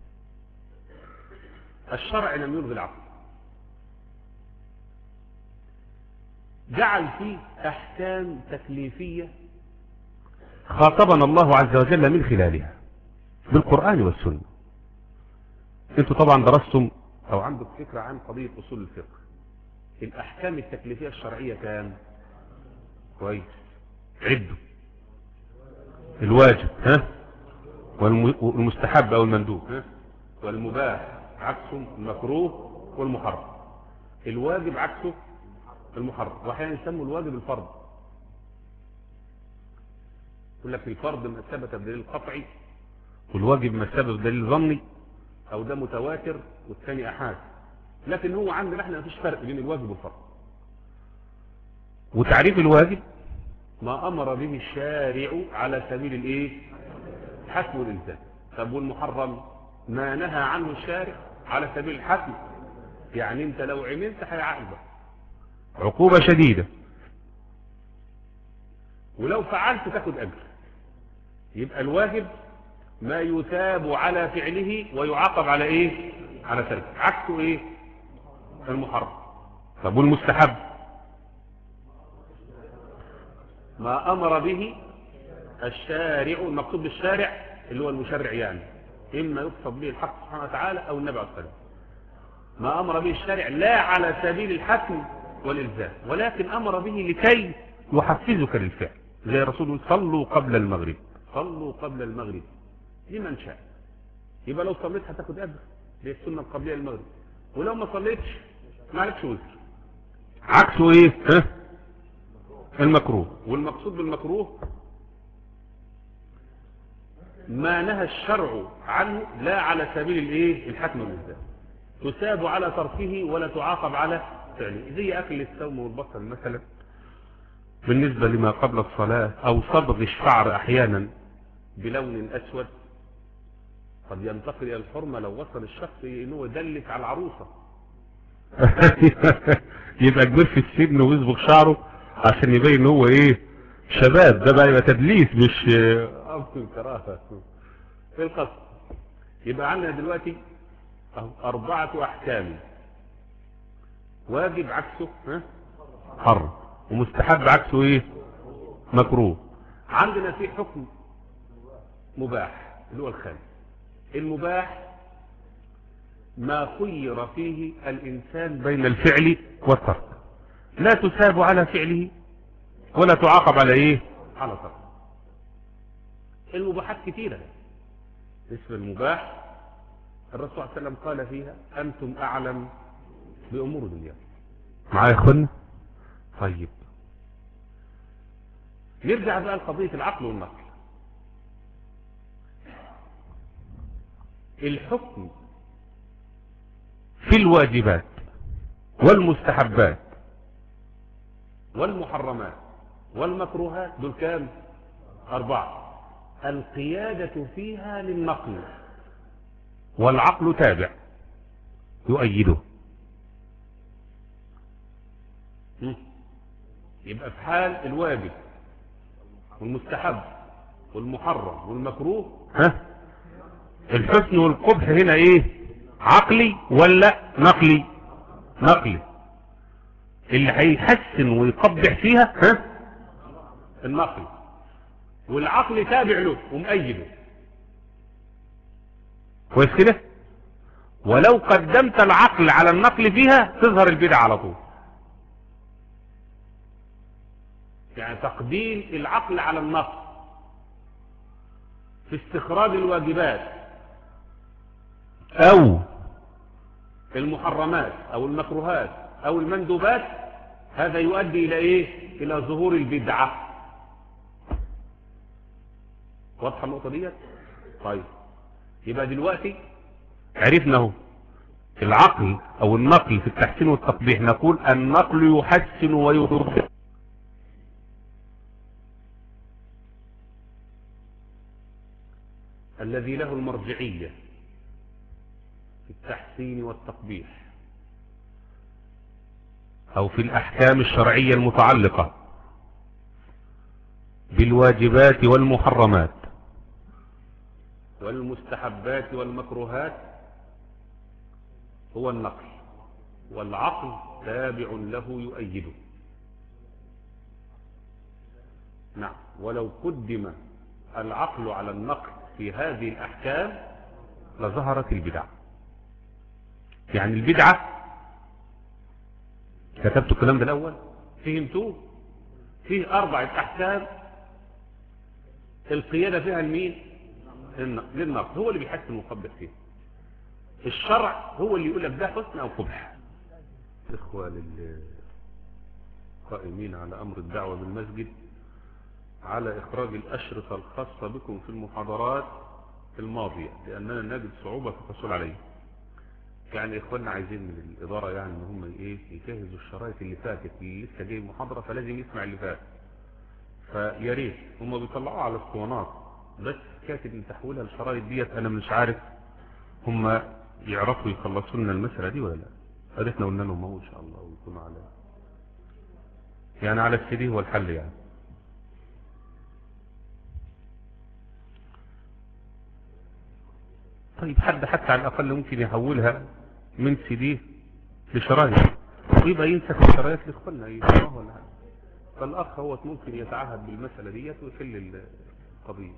الشرع لم يلغي العقل جعل فيه احكام تكليفية خاطبنا الله عز وجل من خلالها بالقرآن والسنة انتوا طبعا درستم او عندك فكرة عن قضية اصول الفقه الاحكام التكليفية الشرعية كام كويس عدوا الواجب ها والمستحب او المندوب ها والمباح عكسه المكروه والمحرم الواجب عكسه المحرم واحيانا يسموا الواجب الفرض يقول لك الفرض ما ثبت بدليل قطعي والواجب ما ثبت بدليل ظني او ده متواتر والثاني احاد لكن هو عندنا احنا مفيش فرق بين الواجب والفرض وتعريف الواجب ما امر به الشارع على سبيل الايه حسم الالزام طب والمحرم ما نهى عنه الشارع على سبيل الحسم يعني انت لو عملت هيعاقبك عقوبة شديدة ولو فعلت تاخد اجر يبقى الواجب ما يثاب على فعله ويعاقب على ايه على تركه عكسه ايه المحرم طب والمستحب ما امر به الشارع المقصود بالشارع اللي هو المشرع يعني اما يقصد به الحق سبحانه وتعالى او النبي عليه الصلاه ما امر به الشارع لا على سبيل الحتم والالزام ولكن امر به لكي يحفزك للفعل زي رسوله صلوا قبل المغرب صلوا قبل المغرب لمن شاء يبقى لو صليت هتاخد اجر دي السنه القبليه للمغرب ولو ما صليتش ما عليكش وزر عكسه ايه ها المكروه والمقصود بالمكروه ما نهى الشرع عنه لا على سبيل الايه الحتم والالزام تساب على تركه ولا تعاقب على فعله زي اكل الثوم والبصل مثلا بالنسبة لما قبل الصلاة او صبغ الشعر احيانا بلون اسود قد ينتقل الى الحرمة لو وصل الشخص انه يدلك على العروسة يبقى كبير في السن ويصبغ شعره عشان يبين ان هو ايه شباب ده بقى يبقى تدليس مش أمكن كراهة في القصد يبقى عندنا دلوقتي أربعة أحكام واجب عكسه ها؟ حرم ومستحب عكسه ايه مكروه عندنا في حكم مباح اللي هو الخامس المباح ما خير فيه الإنسان بين الفعل والترك لا تساب على فعله ولا تعاقب على ايه على ترك المباحات كثيرة اسم المباح الرسول صلى الله عليه وسلم قال فيها أنتم أعلم بأمور الدنيا معايا اخوانا طيب نرجع بقى لقضية العقل والنقل الحكم في الواجبات والمستحبات والمحرمات والمكروهات دول كام أربعة القيادة فيها للنقل والعقل تابع يؤيده يبقى في حال الواجب والمستحب والمحرم والمكروه ها الحسن والقبح هنا ايه عقلي ولا نقلي نقلي اللي هيحسن ويقبح فيها ها النقل والعقل تابع له ومؤيده كويس كده ولو قدمت العقل على النقل فيها تظهر البدع على طول يعني تقديم العقل على النقل في استخراج الواجبات او المحرمات او المكروهات او المندوبات هذا يؤدي الى ايه الى ظهور البدعة واضحة النقطة دي طيب يبقى دلوقتي عرفنا اهو العقل او النقل في التحسين والتقبيح نقول النقل يحسن ويضر الذي له المرجعية في التحسين والتقبيح او في الاحكام الشرعية المتعلقة بالواجبات والمحرمات والمستحبات والمكروهات هو النقل والعقل تابع له يؤيده نعم ولو قدم العقل على النقل في هذه الأحكام لظهرت البدع يعني البدعة كتبت الكلام ده الأول فهمتوه فيه أربعة أحكام القيادة فيها المين للنقل هو اللي بيحسن ويقبح فيه الشرع هو اللي يقول لك ده حسن أو قبح إخوة للقائمين على أمر الدعوة بالمسجد على إخراج الأشرطة الخاصة بكم في المحاضرات الماضية لأننا نجد صعوبة في الحصول عليه يعني إخواننا عايزين من الإدارة يعني إن هم إيه يجهزوا الشرايط اللي فاتت اللي لسه جاي محاضرة فلازم يسمع اللي فات فيا ريت هم بيطلعوا على اسطوانات بس كاتب ان تحويلها الشرايط ديت انا مش عارف هم يعرفوا يخلصوا لنا المسألة دي ولا لا قالتنا قلنا لهم اهو ان شاء الله ويكونوا على يعني على السي دي هو الحل يعني طيب حد حتى على الاقل ممكن يحولها من سي دي لشرايط ويبقى ينسخ الشرايط لاخواننا يسمعوها ولا حاجه فالاخ هو ممكن يتعهد بالمسألة ديت ويحل القضية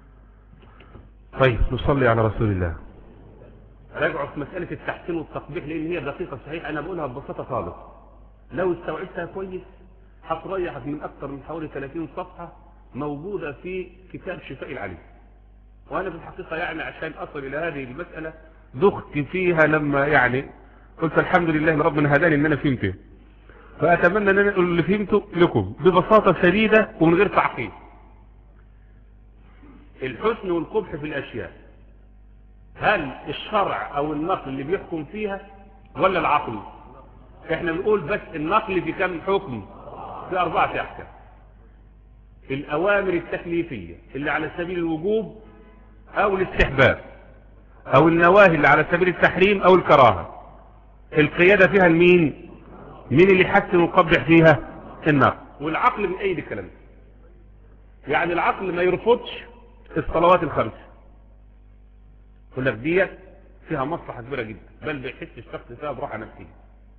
طيب نصلي على رسول الله راجعوا في مسألة التحسين والتقبيح لان هي دقيقة صحيح انا بقولها ببساطة خالص لو استوعبتها كويس هتريحك من اكثر من حوالي 30 صفحة موجودة في كتاب شفاء العليم وانا في الحقيقة يعني عشان اصل الى هذه المسألة دخت فيها لما يعني قلت الحمد لله ان ربنا هداني ان انا فهمته فاتمنى ان انا اقول اللي فهمته لكم ببساطة شديدة ومن غير تعقيد الحسن والقبح في الاشياء هل الشرع او النقل اللي بيحكم فيها ولا العقل احنا بنقول بس النقل في كم حكم في اربعة احكام الاوامر التكليفية اللي على سبيل الوجوب او الاستحباب او النواهي اللي على سبيل التحريم او الكراهة القيادة فيها المين مين اللي يحسن ويقبح فيها النقل والعقل من ايد الكلام يعني العقل ما يرفضش الصلوات الخمسة يقول لك ديت فيها مصلحة كبيرة جدا بل بيحس الشخص فيها براحة نفسية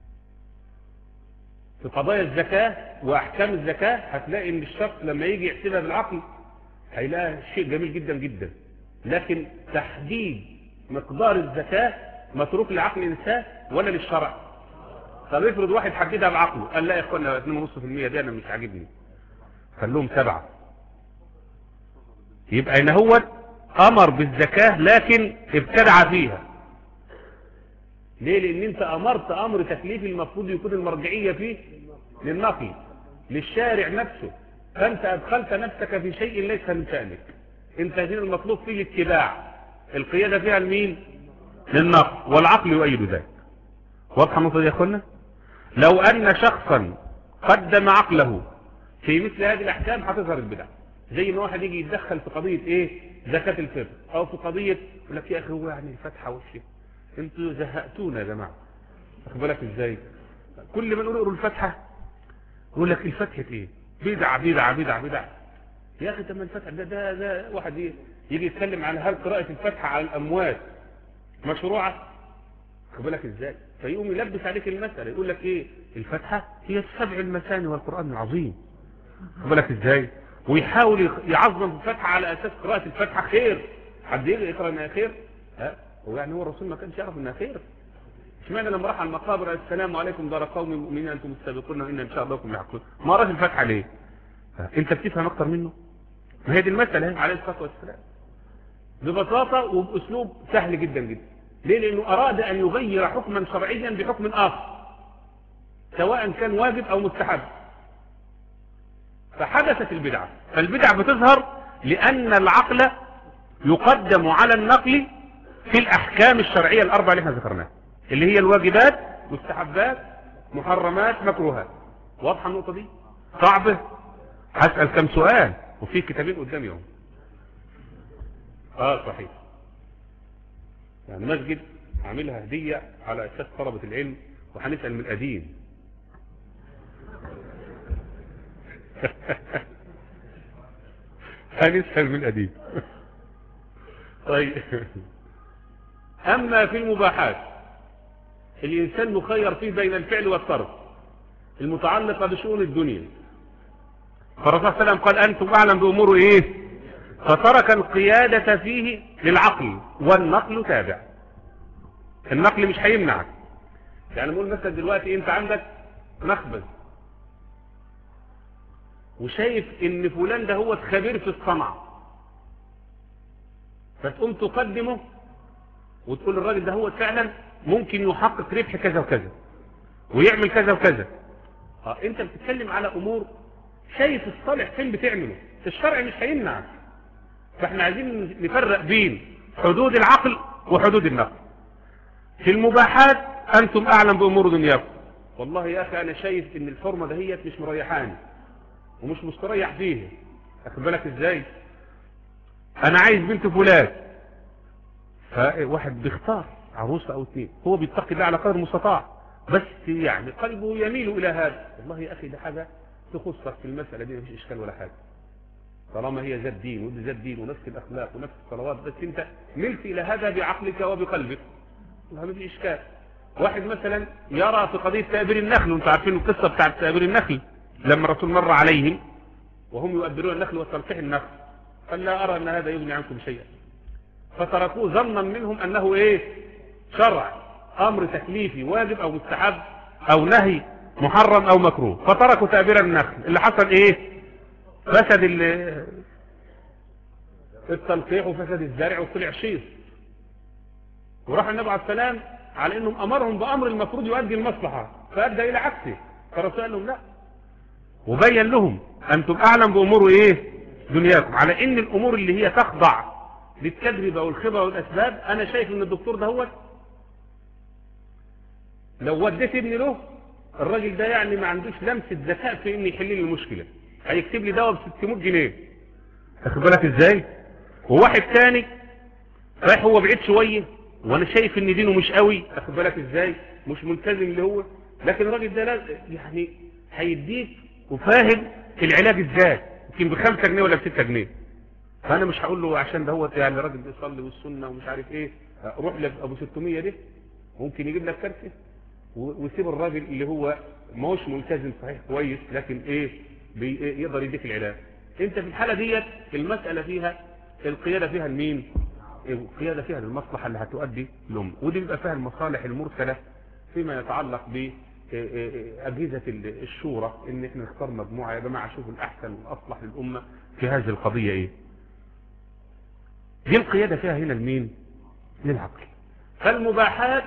في قضايا الزكاة واحكام الزكاة هتلاقي ان الشخص لما يجي يحسبها بالعقل هيلاقي شيء جميل جدا جدا لكن تحديد مقدار الزكاة متروك لعقل الانسان ولا للشرع طب افرض واحد حددها بعقله قال لا يا اخوانا 2.5% دي انا مش عاجبني خلوهم سبعة يبقى ان هو امر بالزكاة لكن ابتدع فيها ليه لان انت امرت امر تكليفي المفروض يكون المرجعية فيه للنقل للشارع نفسه فانت ادخلت نفسك في شيء ليس من شأنك انت هنا المطلوب فيه الاتباع القيادة فيها المين للنقل والعقل يؤيد ذلك واضحة النقطة دي يا اخوانا لو ان شخصا قدم عقله في مثل هذه الاحكام هتظهر البدع زي ان واحد يجي يتدخل في قضية ايه زكاة الفطر او في قضية يقول لك يا اخي هو يعني الفتحة والشيء انتوا زهقتونا يا جماعة واخد بالك ازاي كل ما نقول اقروا الفتحة يقول لك الفتحة ايه بدع بدع بدع بدع يا اخي طب الفتحة ده ده ده واحد يجي يتكلم عن هل قراءة الفتحة على الاموات مشروعة واخد بالك ازاي فيقوم يلبس عليك المسألة يقول لك ايه الفتحة هي السبع المثاني والقرآن العظيم واخد بالك ازاي ويحاول يعظم الفتحة على اساس قراءة الفتحة خير حد يجي يقرأ انها خير ها هو يعني هو الرسول ما كانش يعرف انها خير اشمعنى لما راح على المقابر السلام عليكم دار قوم مؤمنين انتم السابقون وان ان شاء الله بكم لاحقون ما قراش الفتحة ليه انت بتفهم اكتر منه ما هي دي المسألة عليه الصلاة والسلام ببساطة وبأسلوب سهل جدا جدا ليه لأنه أراد أن يغير حكما شرعيا بحكم آخر سواء كان واجب أو مستحب فحدثت البدعة فالبدعة بتظهر لأن العقل يقدم على النقل في الأحكام الشرعية الأربعة اللي احنا ذكرناها اللي هي الواجبات مستحبات محرمات مكروهات واضحة النقطة دي صعبة هسأل كم سؤال وفي كتابين قدامي اهو اه صحيح يعني مسجد عاملها هدية على اساس طلبة العلم وهنسأل من القديم هنسأل من القديم طيب اما في المباحات الانسان مخير فيه بين الفعل والترك المتعلقة بشؤون الدنيا فالرسول صلى الله عليه وسلم قال أنتم أعلم بأمور إيه فترك القيادة فيه للعقل والنقل تابع النقل مش هيمنعك يعني نقول مثلا دلوقتي انت عندك مخبز وشايف ان فلان ده هو خبير في الصنعة فتقوم تقدمه وتقول الراجل ده هو فعلا ممكن يحقق ربح كذا وكذا ويعمل كذا وكذا اه انت بتتكلم على امور شايف الصالح فين بتعمله الشرع مش هيمنعك فاحنا عايزين نفرق بين حدود العقل وحدود النقل في المباحات انتم اعلم بامور دنياكم والله يا اخي انا شايف ان الحرمه دهيت مش مريحاني ومش مستريح فيها اخد بالك ازاي انا عايز بنت فلان فواحد بيختار عروسه او اثنين هو بيتقي الله على قدر المستطاع بس يعني قلبه يميل الى هذا والله يا اخي ده حاجه تخصك في المساله دي مفيش اشكال ولا حاجه طالما هي ذات دين ودي ذات دين ونفس الاخلاق ونفس الصلوات بس انت ملت الى هذا بعقلك وبقلبك ما فيش اشكال واحد مثلا يرى في قضيه تابير النخل وانتم عارفين القصه بتاعت تابير النخل لما الرسول مر عليهم وهم يؤبرون النخل وتلقيح النخل قال لا ارى ان هذا يغني عنكم شيئا فتركوه ظنا منهم انه ايه شرع امر تكليفي واجب او مستحب او نهي محرم او مكروه فتركوا تابير النخل اللي حصل ايه فسد التلقيح وفسد الزرع وطلع شيص وراح النبي عليه السلام على انهم امرهم بامر المفروض يؤدي المصلحة فادى الى عكسه فالرسول قال لهم لا وبين لهم انتم اعلم بامور ايه دنياكم على ان الامور اللي هي تخضع للتجربة والخبرة والاسباب انا شايف ان الدكتور ده هو لو وديت ابني له الراجل ده يعني ما عندوش لمسة ذكاء في ان يحل لي المشكلة هيكتب لي دواء ب 600 جنيه واخد بالك ازاي وواحد تاني رايح هو بعيد شويه وانا شايف ان دينه مش قوي واخد بالك ازاي مش ملتزم اللي هو لكن الراجل ده لا يعني هيديك وفاهم العلاج ازاي يمكن ب 5 جنيه ولا ب 6 جنيه فانا مش هقول له عشان ده هو يعني راجل بيصلي والسنه ومش عارف ايه روح لك ابو 600 ده ممكن يجيب لك كارثه ويسيب الراجل اللي هو ما هوش ملتزم صحيح كويس لكن ايه يقدر يديك العلاج انت في الحالة ديت المسألة فيها القيادة فيها المين القيادة فيها المصلحة اللي هتؤدي لهم ودي بيبقى فيها المصالح المرسلة فيما يتعلق بأجهزة الشورى ان احنا نختار مجموعة يا جماعة شوفوا الاحسن والاصلح للأمة في هذه القضية ايه دي القيادة فيها هنا المين للعقل فالمباحات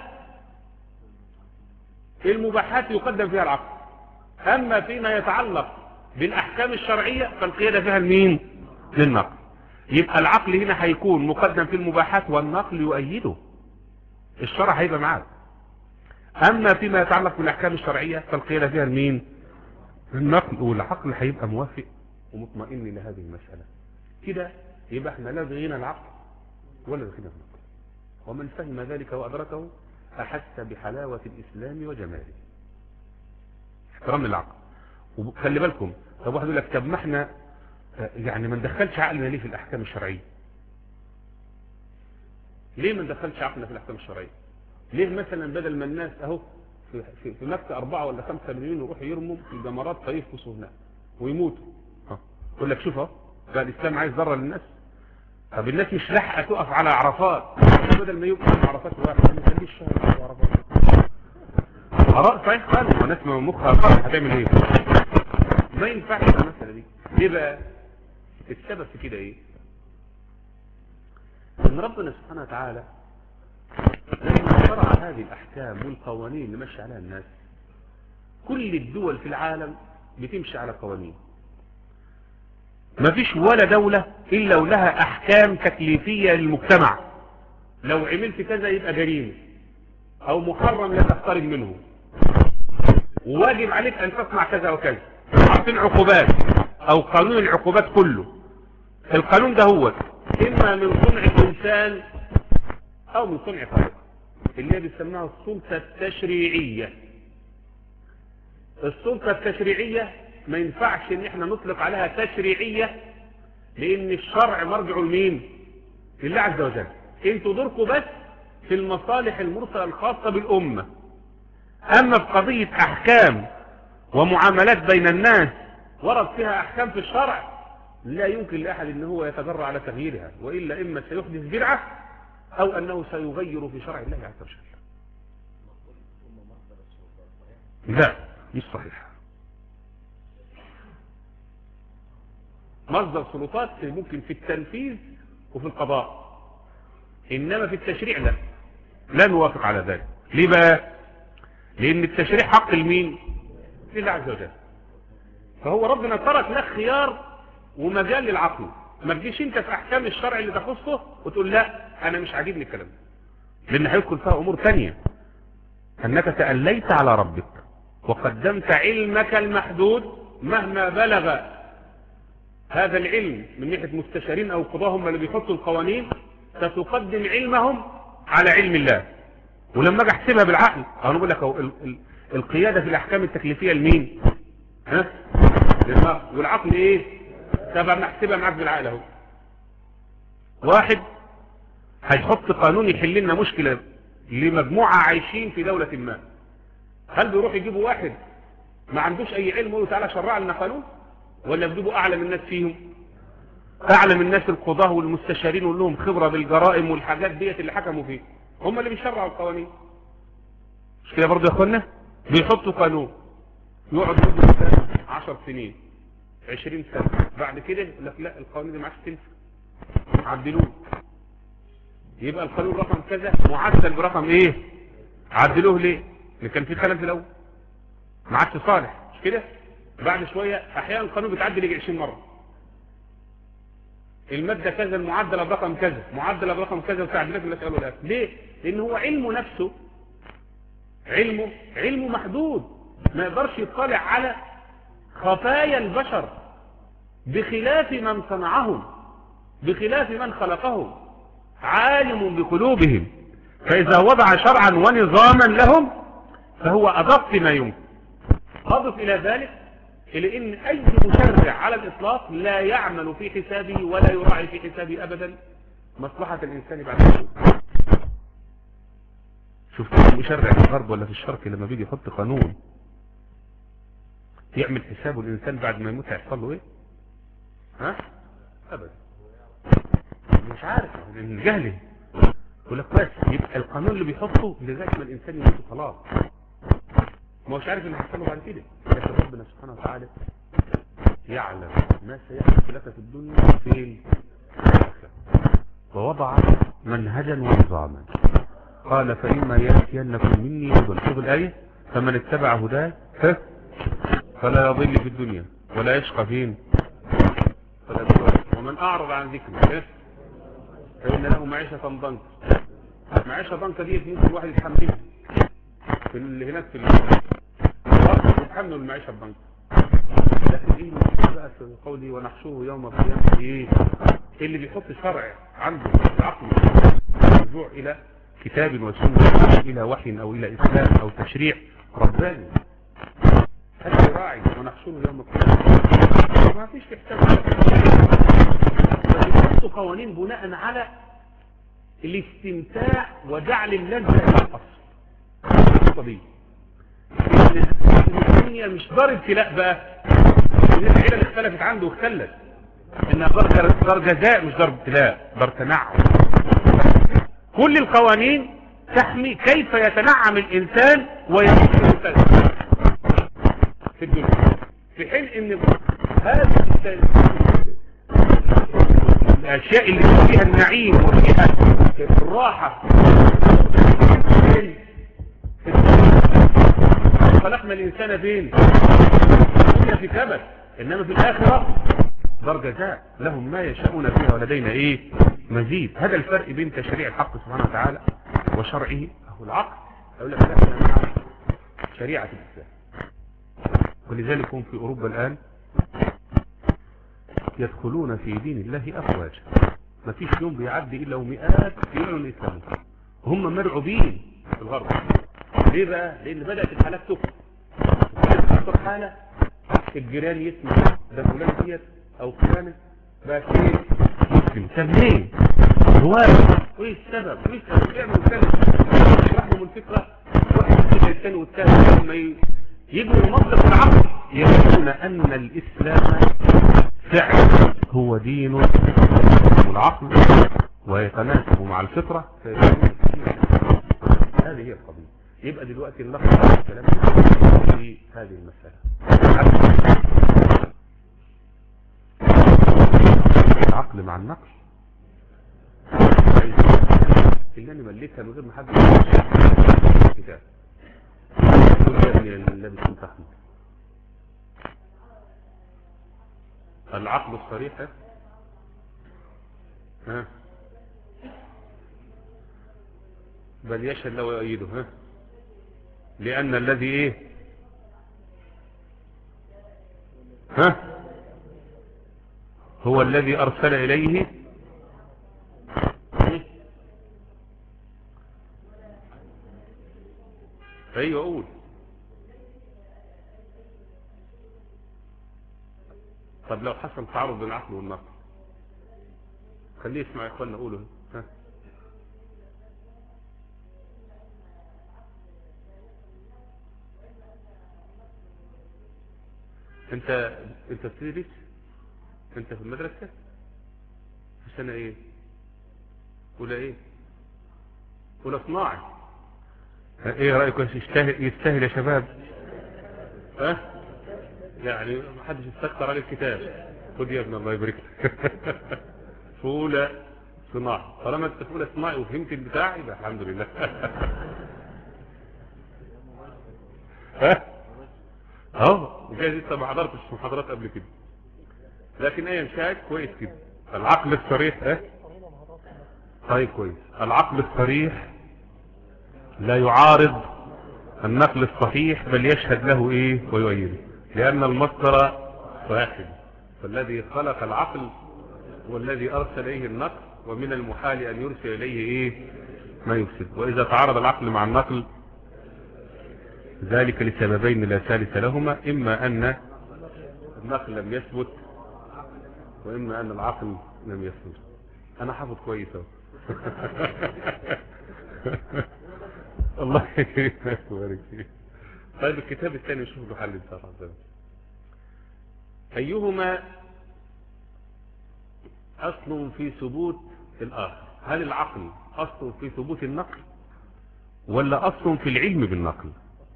المباحات يقدم فيها العقل أما فيما يتعلق بالأحكام الشرعية فالقيادة فيها المين للنقل يبقى العقل هنا هيكون مقدم في المباحات والنقل يؤيده الشرع هيبقى معاك اما فيما يتعلق بالاحكام الشرعية فالقيادة فيها المين النقل والعقل هيبقى موافق ومطمئن لهذه المسألة كده يبقى احنا لا لغينا العقل ولا لغينا النقل ومن فهم ذلك وأدركه أحس بحلاوة الإسلام وجماله احترام العقل وخلي بالكم طب واحد يقول لك طب ما احنا يعني ما ندخلش عقلنا ليه في الأحكام الشرعية ليه ما ندخلش عقلنا في الأحكام الشرعية ليه مثلا بدل ما الناس اهو في, في, في مكة أربعة ولا خمسة مليون يروحوا يرموا في الجمرات فيفقسوا هناك ويموتوا يقول لك شوف اهو بقى الإسلام عايز ضرر للناس طب الناس مش لاحقه تقف على عرفات بدل ما يبقى على عرفات واحد ما تخليش شهر على عرفات آراء صحيح خالص وناس مخها خالص هتعمل ايه ما ينفعش المسألة دي ليه بقى السبب في كده ايه ان ربنا سبحانه وتعالى لما شرع هذه الاحكام والقوانين اللي ماشي عليها الناس كل الدول في العالم بتمشي على قوانين ما فيش ولا دولة الا ولها احكام تكليفية للمجتمع لو عملت كذا يبقى جريمة او محرم لا تقترب منه وواجب عليك ان تصنع كذا وكذا عارفين عقوبات او قانون العقوبات كله القانون ده هو اما من صنع الانسان او من صنع خالق اللي هي بيسموها السلطة التشريعية السلطة التشريعية ما ينفعش ان احنا نطلق عليها تشريعية لان الشرع مرجع لمين لله عز وجل انتوا دوركم بس في المصالح المرسلة الخاصة بالامة اما في قضية احكام ومعاملات بين الناس ورد فيها احكام في الشرع لا يمكن لاحد ان هو يتجرع على تغييرها والا اما سيحدث بدعة او انه سيغير في شرع الله عز وجل لا مش صحيح مصدر سلطات ممكن في التنفيذ وفي القضاء انما في التشريع لا لا نوافق على ذلك ليه بقى لان التشريع حق المين لله عز وجل فهو ربنا ترك لك خيار ومجال للعقل ما تجيش انت في احكام الشرع اللي تخصه وتقول لا انا مش عاجبني الكلام لان هيدخل فيها امور ثانيه انك تأليت على ربك وقدمت علمك المحدود مهما بلغ هذا العلم من ناحيه مستشارين او قضاه هم اللي بيحطوا القوانين ستقدم علمهم على علم الله ولما اجي احسبها بالعقل انا بقول لك القياده في الاحكام التكليفيه لمين ها للمرء والعقل ايه تبقى نحسبها معاك بالعقل اهو واحد هيحط قانون يحل لنا مشكله لمجموعه عايشين في دوله ما هل بيروح يجيبوا واحد ما عندوش اي علم ويقول تعالى شرع لنا قانون ولا بيجيبوا اعلم الناس فيهم اعلم الناس القضاه والمستشارين ولهم خبره بالجرائم والحاجات ديت اللي حكموا فيه هم اللي بيشرعوا القوانين مش كده برضه يا اخوانا بيحطوا قانون يقعد مده سنه 10 سنين 20 سنه بعد كده يقول لك لا القوانين دي ما عادش تنفع عدلوه يبقى القانون رقم كذا معدل برقم ايه عدلوه ليه اللي كان فيه خلل في الاول ما عادش صالح مش كده بعد شويه احيانا القانون بيتعدل يجي 20 مره المادة كذا المعدلة برقم كذا معدلة برقم كذا وتعديلات اللي قالوا لا ليه لان هو علمه نفسه علمه علمه محدود ما يقدرش يطلع على خفايا البشر بخلاف من صنعهم بخلاف من خلقهم عالم بقلوبهم فإذا وضع شرعا ونظاما لهم فهو أدق ما يمكن أضف إلى ذلك إلى أن أي مشرع على الإطلاق لا يعمل في حسابه ولا يراعي في حسابه أبدا مصلحة الإنسان بعد ذلك شفت المشرع في الغرب ولا في الشرق لما بيجي يحط قانون يعمل حسابه الإنسان بعد ما يموت هيحصل له إيه ها أبدا مش عارف من جهله يقول لك بس يبقى القانون اللي بيحطه لغايه ما الانسان يموت خلاص ما هوش عارف اللي هيحصل له بعد كده لكن ربنا سبحانه وتعالى يعلم ما سيحدث لك في الدنيا في الآخرة ووضع منهجا ونظاما قال فإما يأتينكم مني هدى شوف الآية فمن اتبع هداه فلا يضل في الدنيا ولا يشقى فين فلا يضل ومن ومن أعرض عن ذكري فإن له معيشة ضنكا معيشة ضنكا دي ممكن الواحد يتحملها في اللي هناك في الأرض يتحملوا المعيشة الضنكا لكن ايه بقى في قولي ونحشوه يوم القيامة ايه اللي بيحط شرع عنده عقل الرجوع الى كتاب وسنة الى وحي او الى اسلام او تشريع رباني هل يراعي ونحشوه يوم القيامة ما فيش احتمال بيحطوا قوانين بناء على الاستمتاع وجعل اللذة الى الاصل النقطة دي ان الدنيا مش دار ابتلاء بقى ان العيله اللي اختلفت عنده واختلت انها دار دار جزاء مش دار ابتلاء دار تنعم كل القوانين تحمي كيف يتنعم الانسان ويعيش الانسان في الدنيا في حين ان هذه الاشياء اللي فيها النعيم وفيها الراحه خلقنا الانسان فين في كبد انما في الاخرة دار جزاء لهم ما يشاءون فيها ولدينا ايه مزيد هذا الفرق بين تشريع الحق سبحانه وتعالى وشرعه اهو العقل اقول لك لا انا مع شريعة الاسلام ولذلك هم في اوروبا الان يدخلون في دين الله افواجا ما فيش يوم بيعدي الا ومئات يعلنوا الاسلام هم مرعوبين في الغرب ليه بقى لان بدأت الحالات تكفر حالة الجيران يسمع ده فلان ديت او فلانة بقى ايه مسلم طب ليه هو ايه السبب ايه السبب يعمل كلام يشرح لهم الفكرة واحد يسمع الثاني والثالث لما يجوا المنطق العقل يقولون ان الاسلام فعلا هو دين العقل ويتناسب مع الفطرة هذه هي القضية يبقى دلوقتي نلخص الكلام في هذه المسألة العقل مع النقل اللي انا مليتها من غير ما حد كتاب قول يا ابني النبي كنت احمد العقل الصريح ها بل يشهد له ويؤيده ها لأن الذي ايه ها هو الذي أرسل إليه أيوة أقول طب لو حصل تعارض بين العقل والنقل خليه يسمع يا اخوانا قولوا ها انت انت بتدرس انت في المدرسة في سنة ايه ولا ايه ولا صناعي ايه رأيك يستاهل, يستاهل يا شباب ها يعني ما حدش يستكتر على الكتاب خد يا ابن الله يبارك لك في اولى صناعي طالما انت في اولى صناعي وفهمت البتاع يبقى الحمد لله ها اه وجايز انت ما حضرتش محاضرات قبل كده لكن ايه شاهد كويس كده العقل الصريح اه طيب كويس العقل الصريح لا يعارض النقل الصحيح بل يشهد له ايه ويؤيده لان المصدر واحد فالذي خلق العقل والذي ارسل اليه النقل ومن المحال ان يرسل اليه ايه ما يفسد واذا تعارض العقل مع النقل ذلك لسببين لا ثالث لهما إما أن النقل لم يثبت وإما أن العقل لم يثبت أنا حافظ كويس اهو الله يكرمك ويبارك فيك طيب الكتاب الثاني نشوف له حل ان شاء الله أيهما أصل في ثبوت الآخر هل العقل أصل في ثبوت النقل ولا أصل في العلم بالنقل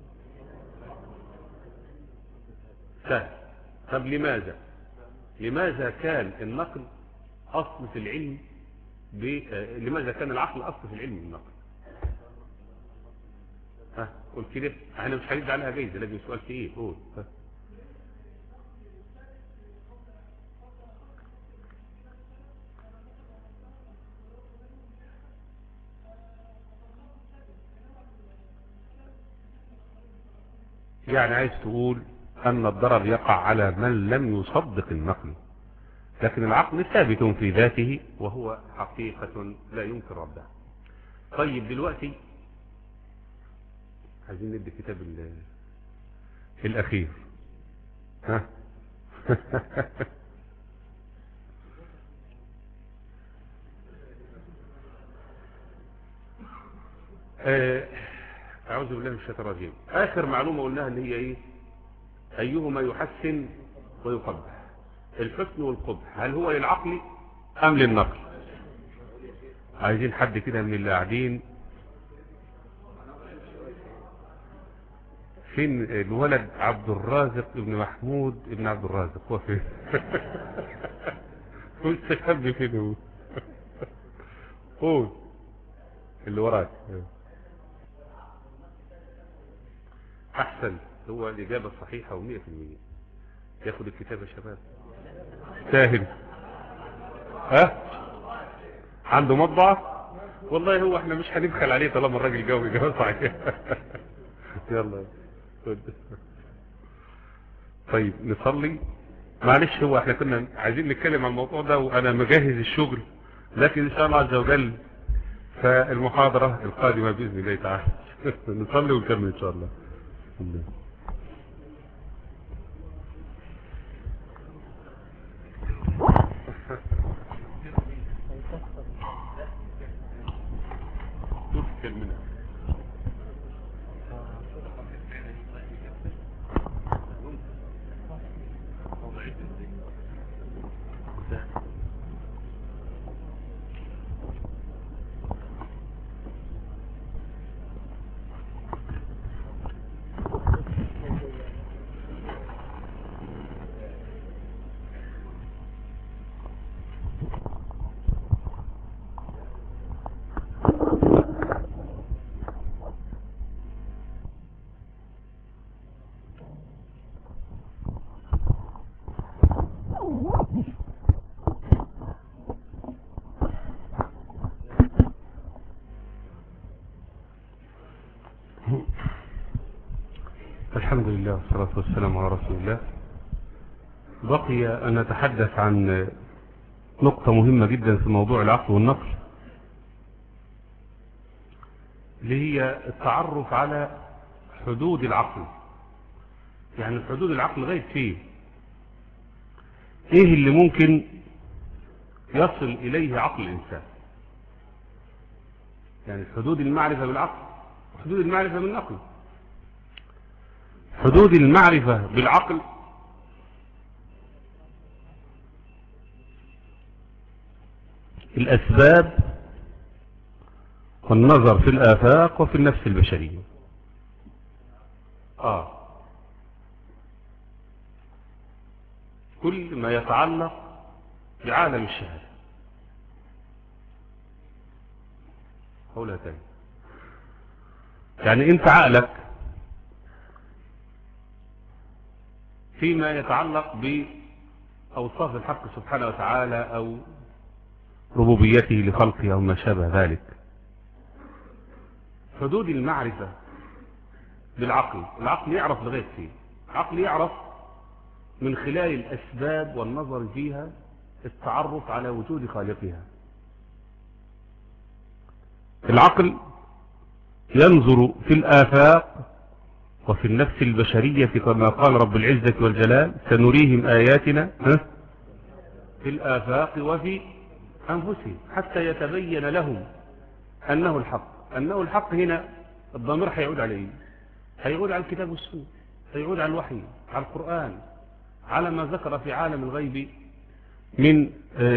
سهل طب لماذا لماذا كان النقل أصل في العلم ب... لماذا كان العقل أصل في العلم بالنقل ها قول كده احنا مش هندي عليها جايزة لازم سؤال في ايه قول ها يعني عايز تقول أن الضرر يقع على من لم يصدق النقل لكن العقل ثابت في ذاته وهو حقيقة لا يمكن ردها طيب دلوقتي عايزين ندي كتاب الأخير ها أعوذ بالله من الشيطان الرجيم آخر معلومة قلناها اللي هي إيه أيهما يحسن ويقبح الحسن والقبح هل هو للعقل أم للنقل عايزين حد كده من اللي قاعدين فين الولد عبد الرازق ابن محمود ابن عبد الرازق هو فين مستخبي فين هو قول اللي وراك احسن هو الاجابه الصحيحه ومية في المية ياخد الكتاب يا شباب ساهل ها عنده مطبعه والله هو احنا مش هنبخل عليه طالما الراجل جاوب اجابه صحيحه يلا طيب نصلي معلش هو احنا كنا عايزين نتكلم عن الموضوع ده وانا مجهز الشغل لكن ان شاء الله عز وجل فالمحاضرة القادمة بإذن الله تعالى نصلي ونكمل إن شاء الله الحمد لله والصلاة والسلام على رسول الله بقي أن نتحدث عن نقطة مهمة جدا في موضوع العقل والنقل اللي هي التعرف على حدود العقل يعني حدود العقل غاية فيه ايه اللي ممكن يصل اليه عقل الانسان يعني حدود المعرفة بالعقل حدود المعرفة بالنقل حدود المعرفة بالعقل الأسباب والنظر في الآفاق وفي النفس البشرية آه كل ما يتعلق بعالم الشهادة قولها تاني يعني انت عقلك فيما يتعلق بأوصاف الحق سبحانه وتعالى أو ربوبيته لخلقه أو ما شابه ذلك حدود المعرفة بالعقل العقل يعرف لغاية فيه العقل يعرف من خلال الأسباب والنظر فيها التعرف على وجود خالقها العقل ينظر في الآفاق وفي النفس البشرية كما قال رب العزة والجلال سنريهم آياتنا في الآفاق وفي أنفسهم حتى يتبين لهم أنه الحق أنه الحق هنا الضمير هيعود عليه هيعود على الكتاب والسنة هيعود على الوحي على القرآن على ما ذكر في عالم الغيب من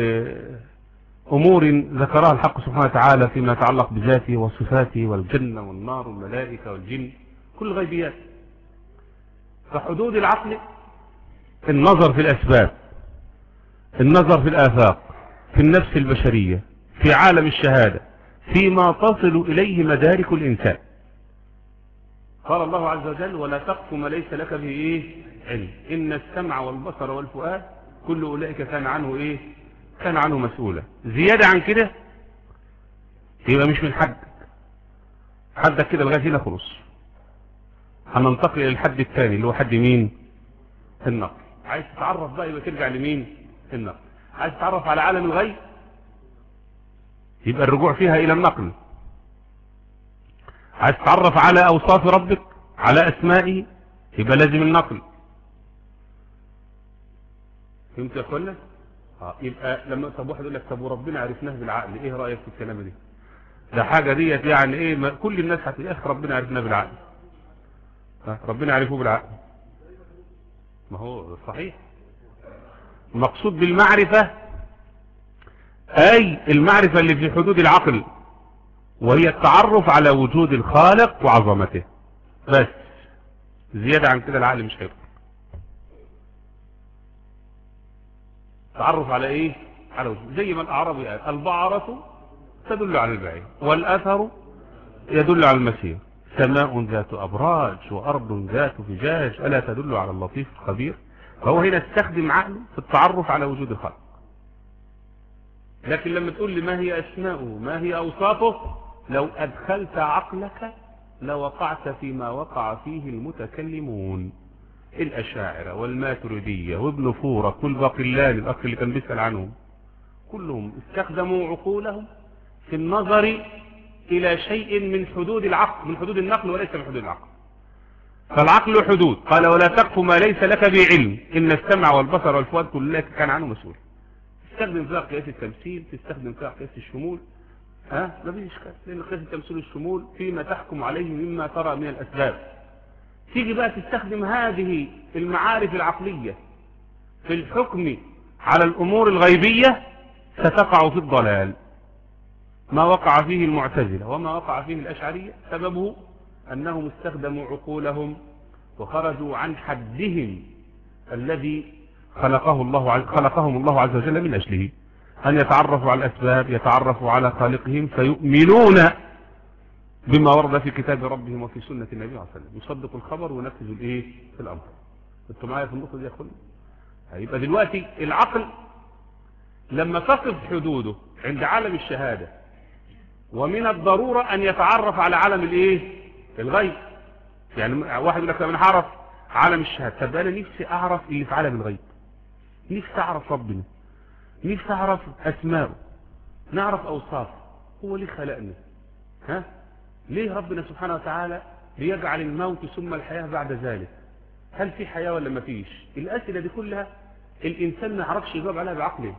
أمور ذكرها الحق سبحانه وتعالى فيما يتعلق بذاته وصفاته والجنة والنار والملائكة والجن كل غيبيات فحدود العقل النظر في الأسباب النظر في الآفاق في النفس البشرية في عالم الشهادة فيما تصل إليه مدارك الإنسان قال الله عز وجل ولا تقف ما ليس لك به إيه علم إن السمع والبصر والفؤاد كل أولئك كان عنه إيه كان عنه مسؤولا زيادة عن كده يبقى مش من حدك حدك كده لغاية هنا خلص هننتقل الى الحد الثاني اللي هو حد مين النقل عايز تتعرف بقى يبقى ترجع لمين النقل عايز تتعرف على عالم الغيب يبقى الرجوع فيها الى النقل عايز تتعرف على اوصاف ربك على اسمائه يبقى لازم النقل فهمت يا اخوانا اه يبقى لما طب واحد يقول لك طب وربنا عرفناه بالعقل ايه رايك في الكلام ده ده حاجه ديت يعني ايه ما كل الناس هتقول يا اخي ربنا عرفناه بالعقل ها ربنا عرفه بالعقل ما هو صحيح المقصود بالمعرفة أي المعرفة اللي في حدود العقل وهي التعرف على وجود الخالق وعظمته بس زيادة عن كده العقل مش هيقدر تعرف على ايه على وجود زي ما الاعرابي قال البعرة تدل على البعير والاثر يدل على المسير سماء ذات أبراج وأرض ذات فجاج ألا تدل على اللطيف الخبير فهو هنا استخدم عقله في التعرف على وجود الخلق لكن لما تقول لي ما هي أسماؤه ما هي أوصافه لو أدخلت عقلك لوقعت فيما وقع فيه المتكلمون الأشاعرة والماتريدية وابن فورة كل باقلان الأخ اللي كان بيسأل عنهم كلهم استخدموا عقولهم في النظر إلى شيء من حدود العقل من حدود النقل وليس من حدود العقل فالعقل حدود قال ولا تقف ما ليس لك بعلم إن السمع والبصر والفؤاد كل ذلك كان عنه مسؤول تستخدم فيها قياس التمثيل تستخدم فيها قياس الشمول ها ما فيش اشكال لان قياس التمثيل والشمول فيما تحكم عليه مما ترى من الاسباب تيجي بقى تستخدم هذه المعارف العقلية في الحكم على الامور الغيبية ستقع في الضلال ما وقع فيه المعتزلة وما وقع فيه الأشعرية سببه أنهم استخدموا عقولهم وخرجوا عن حدهم الذي خلقه الله خلقهم الله عز وجل من أجله أن يتعرفوا على الأسباب يتعرفوا على خالقهم فيؤمنون بما ورد في كتاب ربهم وفي سنة النبي صلى الله عليه وسلم يصدقوا الخبر وينفذوا الايه في الأمر انتوا معايا في النقطة دي يا اخوانا يبقى دلوقتي العقل لما تصف حدوده عند عالم الشهادة ومن الضرورة أن يتعرف على عالم الايه الغيب يعني واحد يقول لك انا هعرف عالم الشهادة طب انا نفسي اعرف اللي في عالم الغيب نفسي اعرف ربنا نفسي اعرف اسماءه نعرف اوصافه هو ليه خلقنا ها ليه ربنا سبحانه وتعالى بيجعل الموت ثم الحياة بعد ذلك هل في حياة ولا ما فيش الاسئلة دي كلها الانسان ما يعرفش يجاوب عليها بعقله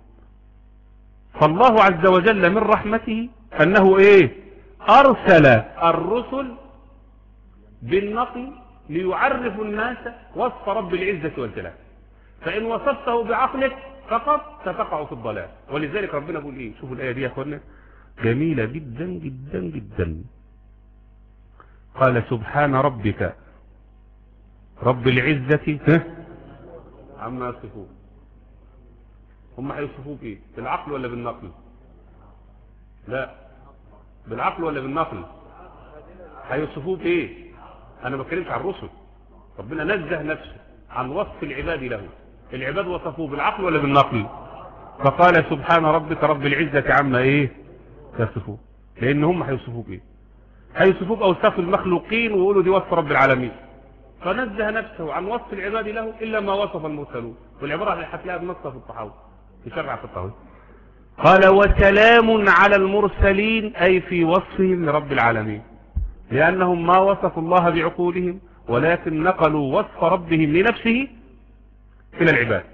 فالله عز وجل من رحمته انه ايه ارسل الرسل بالنقل ليعرفوا الناس وصف رب العزة والجلال فإن وصفته بعقلك فقط ستقع في الضلال ولذلك ربنا يقول إيه شوفوا الآية دي يا أخوانا جميلة جدا جدا جدا قال سبحان ربك رب العزة ها عما يصفون هم هيوصفوه بإيه بالعقل ولا بالنقل لا بالعقل ولا بالنقل هيوصفوه بإيه انا ما بتكلمش عن الرسل ربنا نزه نفسه عن وصف العباد له العباد وصفوه بالعقل ولا بالنقل فقال سبحان ربك رب العزة عما ايه يصفوه لان هم هيوصفوه بايه هيوصفوه باوصاف المخلوقين ويقولوا دي وصف رب العالمين فنزه نفسه عن وصف العباد له الا ما وصف المرسلون والعبارة اللي هتلاقيها بنصها في الطحاوي في شرع في الطحاوي قال وسلام على المرسلين اي في وصفهم لرب العالمين لأنهم ما وصفوا الله بعقولهم ولكن نقلوا وصف ربهم لنفسه إلى العباد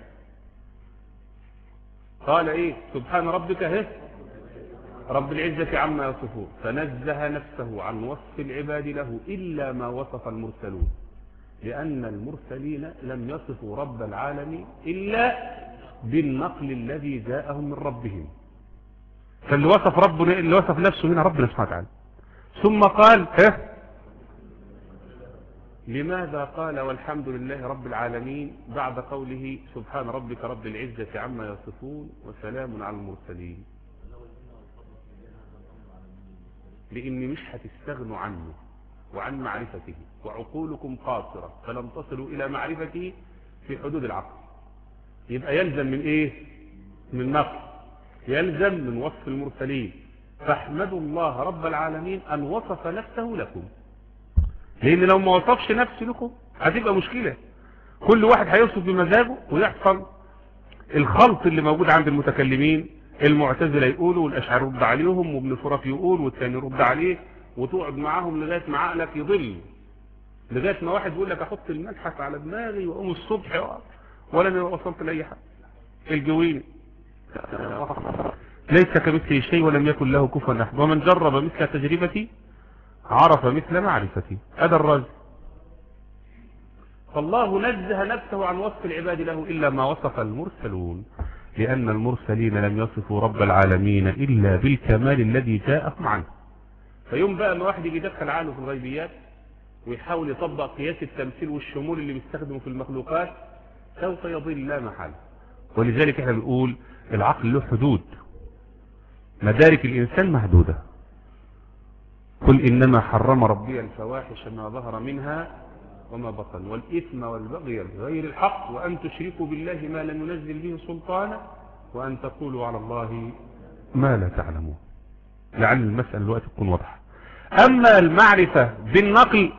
قال إيه سبحان ربك هه رب العزة عما يصفون فنزه نفسه عن وصف العباد له إلا ما وصف المرسلون لأن المرسلين لم يصفوا رب العالمين إلا بالنقل الذي جاءهم من ربهم فاللي وصف ربنا اللي وصف نفسه هنا ربنا سبحانه وتعالى ثم قال ها لماذا قال والحمد لله رب العالمين بعد قوله سبحان ربك رب العزة عما يصفون وسلام على المرسلين لأن مش هتستغنوا عنه وعن معرفته وعقولكم قاصرة فلم تصلوا إلى معرفته في حدود العقل يبقى يلزم من إيه من نقل يلزم من وصف المرسلين فاحمدوا الله رب العالمين أن وصف نفسه لكم لان لو ما وصفش نفسه لكم هتبقى مشكلة كل واحد هيوصف بمزاجه ويحصل الخلط اللي موجود عند المتكلمين المعتزلة يقولوا والاشعار يرد عليهم وابن فرق يقول والتاني يرد عليه وتقعد معاهم لغاية ما عقلك يضل لغاية ما واحد يقول لك احط المتحف على دماغي واقوم الصبح ولا انا وصلت لاي حاجة الجويني ليس كمثله شيء ولم يكن له كفوا احد ومن جرب مثل تجربتي عرف مثل معرفتي هذا الرجل فالله نزه نفسه عن وصف العباد له إلا ما وصف المرسلون لأن المرسلين لم يصفوا رب العالمين إلا بالكمال الذي جاءهم عنه فيوم بقى ما واحد يجي يدخل عقله في الغيبيات ويحاول يطبق قياس التمثيل والشمول اللي بيستخدمه في المخلوقات سوف يضل لا محل ولذلك احنا بنقول العقل له حدود مدارك الإنسان محدودة قل إنما حرم ربي الفواحش ما ظهر منها وما بطن والإثم والبغي بغير الحق وأن تشركوا بالله ما لم ينزل به سلطانا وأن تقولوا على الله ما لا تعلمون لعل المسألة الوقت تكون واضحة أما المعرفة بالنقل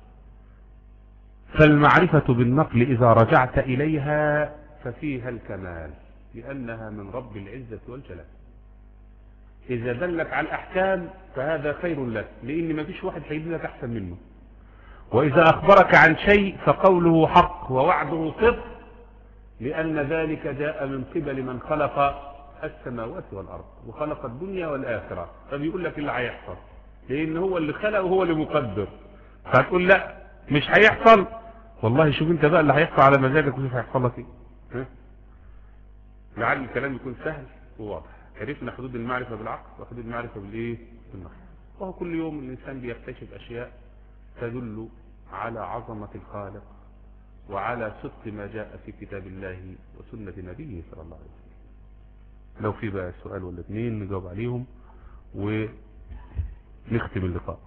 فالمعرفة بالنقل إذا رجعت إليها ففيها الكمال لأنها من رب العزة والجلال إذا دلك على الأحكام فهذا خير لك لأن ما فيش واحد هيدل لك أحسن منه وإذا أخبرك عن شيء فقوله حق ووعده صدق لأن ذلك جاء من قبل من خلق السماوات والأرض وخلق الدنيا والآخرة فبيقول لك اللي هيحصل لأن هو اللي خلق وهو اللي مقدر فهتقول لا مش هيحصل والله شوف انت بقى اللي هيحصل على مزاجك وشوف هيحصل لك ايه لعل الكلام يكون سهل وواضح عرفنا حدود المعرفة بالعقل وحدود المعرفة بالايه بالنقل وهو كل يوم الإنسان بيكتشف أشياء تدل على عظمة الخالق وعلى صدق ما جاء في كتاب الله وسنة نبيه صلى الله عليه وسلم لو في بقى سؤال ولا اثنين نجاوب عليهم ونختم اللقاء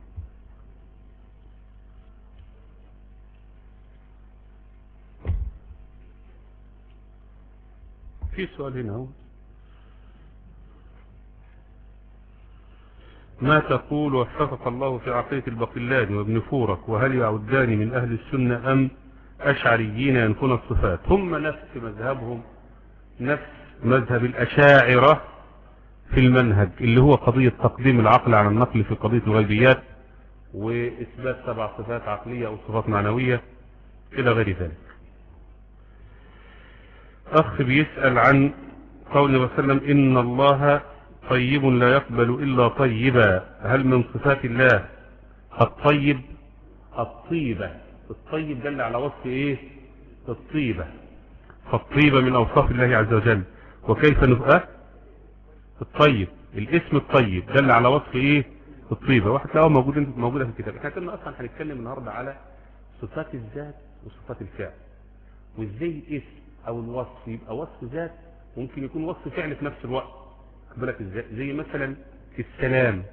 في سؤال هنا هو ما تقول وفقك الله في عقيدة البقلاني وابن فورك وهل يعدان من أهل السنة أم أشعريين ينفون الصفات هم نفس مذهبهم نفس مذهب الأشاعرة في المنهج اللي هو قضية تقديم العقل على النقل في قضية الغيبيات وإثبات سبع صفات عقلية أو صفات معنوية إلى غير ذلك أخ بيسأل عن قول النبي صلى الله عليه وسلم إن الله طيب لا يقبل إلا طيبا هل من صفات الله الطيب الطيبة الطيب دل على وصف ايه الطيبة فالطيبة من اوصاف الله عز وجل وكيف نفقه الطيب الاسم الطيب دل على وصف ايه الطيبة واحد تلاقوه موجود انت موجودة في الكتاب احنا كنا اصلا هنتكلم النهاردة على صفات الذات وصفات الفعل وازاي الاسم او الوصف يبقى وصف ذات ممكن يكون وصف فعل في نفس الوقت بالك ازاي زي مثلا السلام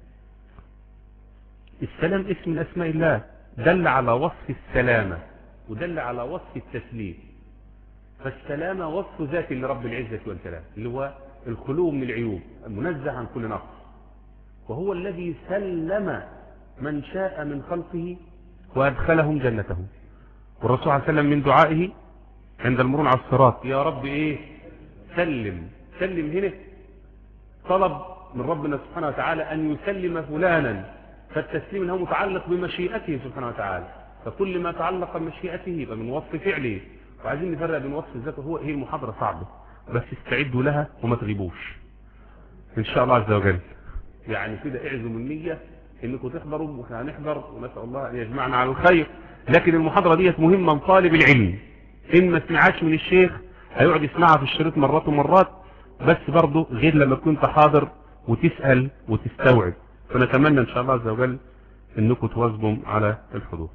السلام اسم من اسماء الله دل على وصف السلامة ودل على وصف التسليم فالسلامة وصف ذاتي لرب العزة والكلام اللي هو الخلو من العيوب المنزه عن كل نقص وهو الذي سلم من شاء من خلقه وأدخلهم جنته والرسول عليه وسلم من دعائه عند المرون على الصراط يا رب ايه سلم سلم هنا طلب من ربنا سبحانه وتعالى أن يسلم فلانا فالتسليم هو متعلق بمشيئته سبحانه وتعالى فكل ما تعلق بمشيئته يبقى من وصف فعله وعايزين نفرق بين وصف الذات وهو هي المحاضرة صعبة بس استعدوا لها وما تغيبوش إن شاء الله عز وجل يعني كده اعزموا النية انكم تحضروا واحنا هنحضر ونسأل الله ان يجمعنا على الخير لكن المحاضرة ديت مهمة لطالب العلم ان ما سمعهاش من الشيخ هيقعد يسمعها في الشريط مرات ومرات بس برضه غير لما كنت حاضر وتسأل وتستوعب فنتمنى ان شاء الله عز وجل انكم تواظبوا على الحضور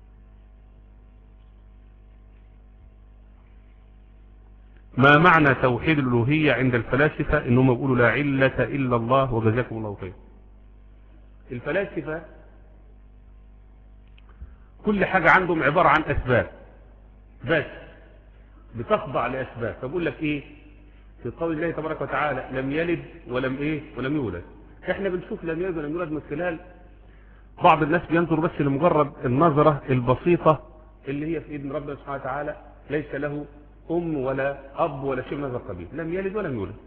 ما معنى توحيد الألوهية عند الفلاسفة انهم يقولوا لا علة الا الله وجزاكم الله خير الفلاسفة كل حاجة عندهم عبارة عن اسباب بس بتخضع لاسباب فبقول لك ايه في قول الله تبارك وتعالى لم يلد ولم ايه ولم يولد احنا بنشوف لم يلد ولم يولد من خلال بعض الناس بينظر بس لمجرد النظرة البسيطة اللي هي في ايد ربنا سبحانه وتعالى ليس له ام ولا اب ولا شيء من هذا القبيل لم يلد ولم يولد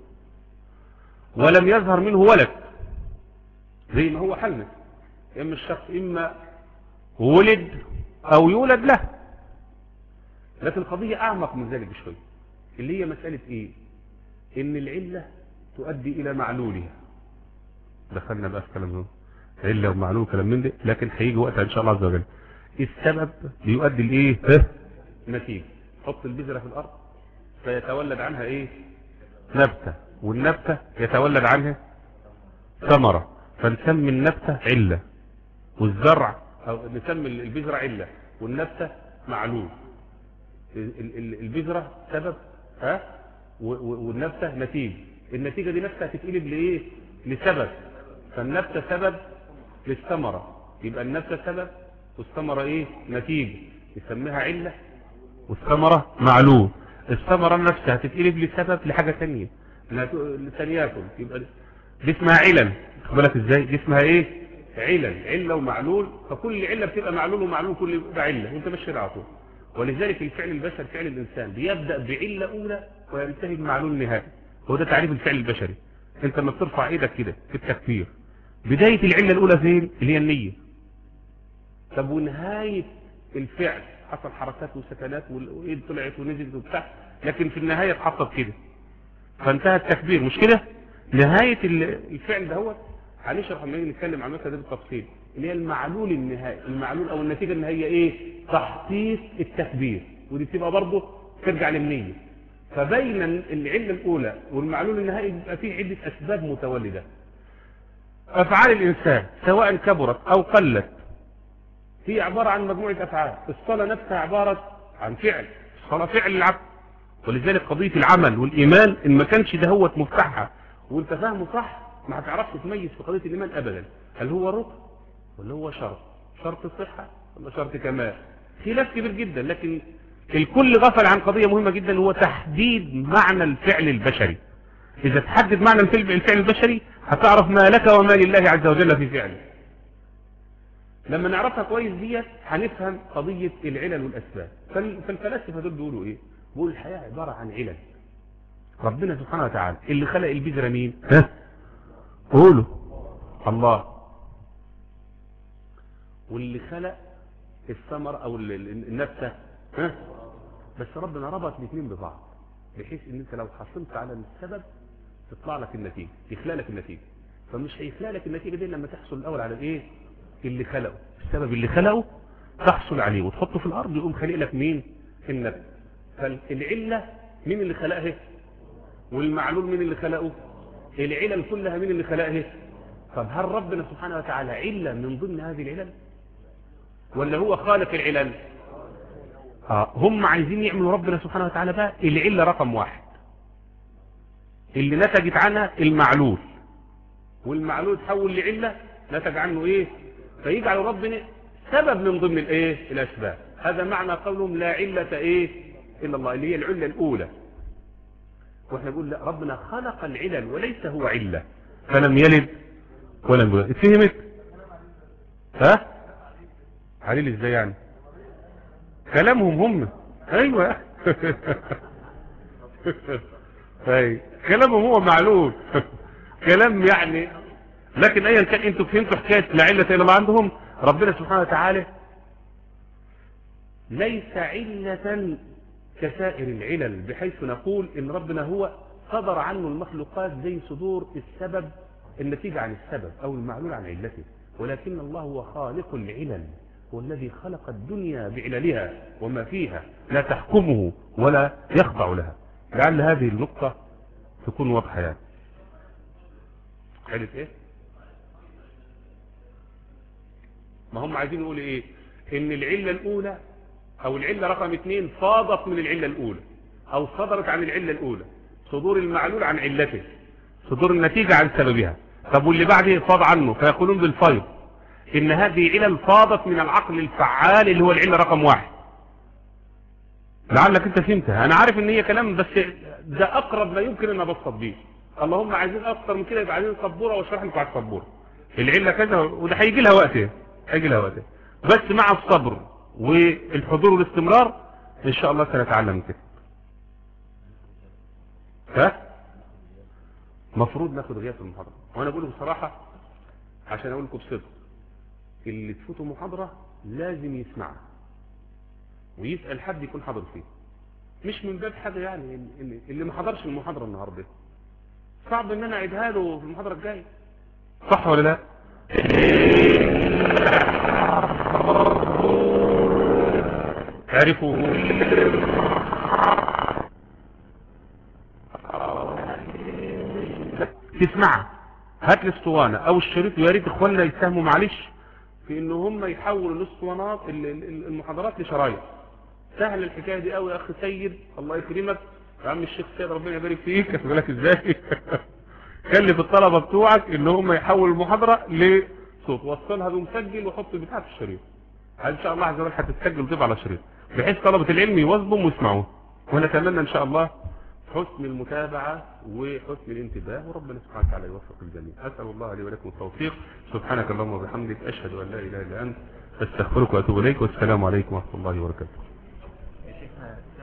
ولم يظهر منه ولد زي ما هو حلنا اما الشخص اما ولد او يولد له لكن القضية اعمق من ذلك بشوية اللي هي مسألة ايه ان العلة تؤدي الى معلولها دخلنا بقى في كلام هو علة ومعلول كلام من ده لكن هيجي وقتها ان شاء الله عز وجل السبب بيؤدي لايه ها؟ نتيجة حط البذرة في الارض فيتولد عنها ايه نبتة والنبتة يتولد عنها ثمرة فنسمي النبتة علة والزرع او نسمي البذرة علة والنبتة معلول ال- ال- البذرة سبب ها و- و- والنبتة نتيجة النتيجة دي نفسها هتتقلب لايه لسبب فالنبتة سبب للثمرة يبقى النبتة سبب والثمرة ايه نتيجة يسميها علة والثمرة معلوم الثمرة نفسها هتتقلب لسبب لحاجة ثانية انها ت- لثانياكل يبقى دي اسمها علل خد بالك ازاي دي اسمها ايه علل علة ومعلول فكل علة بتبقى معلول ومعلول كل يبقى علة وانت ماشي على طول ولذلك الفعل البشري فعل الانسان بيبدأ بعلة اولى وينتهي بمعلول نهائي هو ده تعريف الفعل البشري انت لما بترفع ايدك كده في التكبير بداية العلة الاولى فين اللي هي النية طب ونهاية الفعل حصل حركات وسكنات والايد طلعت ونزلت وبتاع لكن في النهاية اتحطت كده فانتهى التكبير مش كده نهاية ال- الفعل ده هو هنشرح لما نيجي نتكلم عن المسألة دي بالتفصيل اللي هي المعلول النهائي المعلول او النتيجة النهائية ايه تحقيق التكبير ودي بتبقى برضه ترجع للنية فبين العلة الاولى والمعلول النهائي بيبقى فيه عدة اسباب متولدة افعال الانسان سواء كبرت او قلت هي عبارة عن مجموعة افعال الصلاة نفسها عبارة عن فعل الصلاة فعل العبد ولذلك قضية العمل والإيمان إن ما كانش ده هو مفتاحها وانت فاهمه صح ما هتعرفش تميز في قضية الإيمان أبدا هل هو ركن ولا هو شرط شرط الصحة ولا شرط كمال خلاف كبير جدا لكن الكل غفل عن قضية مهمة جدا هو تحديد معنى الفعل البشري إذا تحدد معنى الفعل الفعل البشري هتعرف ما لك وما لله عز وجل في فعله لما نعرفها كويس ديت هنفهم قضية العلل والأسباب فال- فالفلاسفة دول بيقولوا إيه بيقولوا الحياة عبارة عن علل ربنا سبحانه وتعالى اللي خلق البذرة مين ها قولوا الله واللي خلق الثمر او ال- ال- النبتة ها بس ربنا ربط الاثنين ببعض بحيث ان انت لو حصلت على السبب تطلع لك النتيجة يخلق لك النتيجة فمش هيخلق لك النتيجة دي لما تحصل الاول على الايه اللي خلقه السبب اللي خلقه تحصل عليه وتحطه في الارض يقوم خلق لك مين النبت فالعلة مين اللي خلقها والمعلول مين اللي خلقه العلل كلها مين اللي خلقها طب هل ربنا سبحانه وتعالى علة من ضمن هذه العلل ولا هو خالق العلل آه هم عايزين يعملوا ربنا سبحانه وتعالى بقى العلة رقم واحد اللي نتجت عنها المعلول والمعلول تحول لعلة نتج عنه ايه فيجعل ربنا سبب من ضمن الايه الاسباب هذا معنى قولهم لا علة ايه الا الله اللي هي العلة الاولى واحنا نقول لا ربنا خلق العلل وليس هو علة فلم يلد ولم يولد اتفهمت ها عليل ازاي يعني كلامهم هم ايوه اي كلامهم هو معلول كلام يعني لكن ايا كان انتوا فهمتوا حكايه لا عله الا الله عندهم ربنا سبحانه وتعالى ليس علة كسائر العلل بحيث نقول ان ربنا هو صدر عنه المخلوقات زي صدور السبب النتيجة عن السبب او المعلول عن علته ولكن الله هو خالق العلل هو الذي خلق الدنيا بعللها وما فيها لا تحكمه ولا يخضع لها لعل هذه النقطة تكون واضحة يعني علة ايه ما هم عايزين يقولوا ايه ان العلة الاولى او العلة رقم اثنين فاضت من العلة الاولى او صدرت عن العلة الاولى صدور المعلول عن علته صدور النتيجة عن سببها طب واللي بعده فاض عنه فيقولون بالفيض ان هذه علل فاضت من العقل الفعال اللي هو العلة رقم واحد لعلك انت فهمتها انا عارف ان هي كلام بس ده اقرب ما يمكن ان ابسط بيه اللهم عايزين اكتر من كده يبقى عايزين سبوره واشرح لكم على السبوره العله كذا وده هيجي لها وقت اجلها وقتها بس مع الصبر والحضور والاستمرار ان شاء الله سنتعلم كده ها مفروض ناخد غياب في المحاضرة وانا بقول بصراحة عشان اقول لكم بصدق اللي تفوته محاضرة لازم يسمعها ويسأل حد يكون حاضر فيه مش من باب حاجة يعني اللي, اللي ما حضرش المحاضرة النهاردة صعب ان انا اعيدها له في المحاضرة الجاية صح ولا لا عرفوا تسمعها هات الاسطوانة او الشريط ويا ريت اخواننا يساهموا معلش في ان هم يحولوا الاسطوانات المحاضرات لشرايط سهل الحكاية دي قوي يا اخي سيد الله يكرمك يا عم الشيخ سيد ربنا يبارك فيك اقول لك ازاي كلف الطلبة بتوعك ان هم يحولوا المحاضرة لصوت وصلها بمسجل وحط بتاعة الشريط ان شاء الله عز وجل هتتسجل وتبقى على شريط بحيث طلبة العلم يواظبوا ويسمعوه ونتمنى ان شاء الله حسن المتابعة وحسن الانتباه وربنا سبحانه وتعالى يوفق الجميع أسأل الله لي ولكم التوفيق سبحانك اللهم وبحمدك أشهد أن لا إله إلا أنت أستغفرك وأتوب إليك والسلام عليكم ورحمة الله وبركاته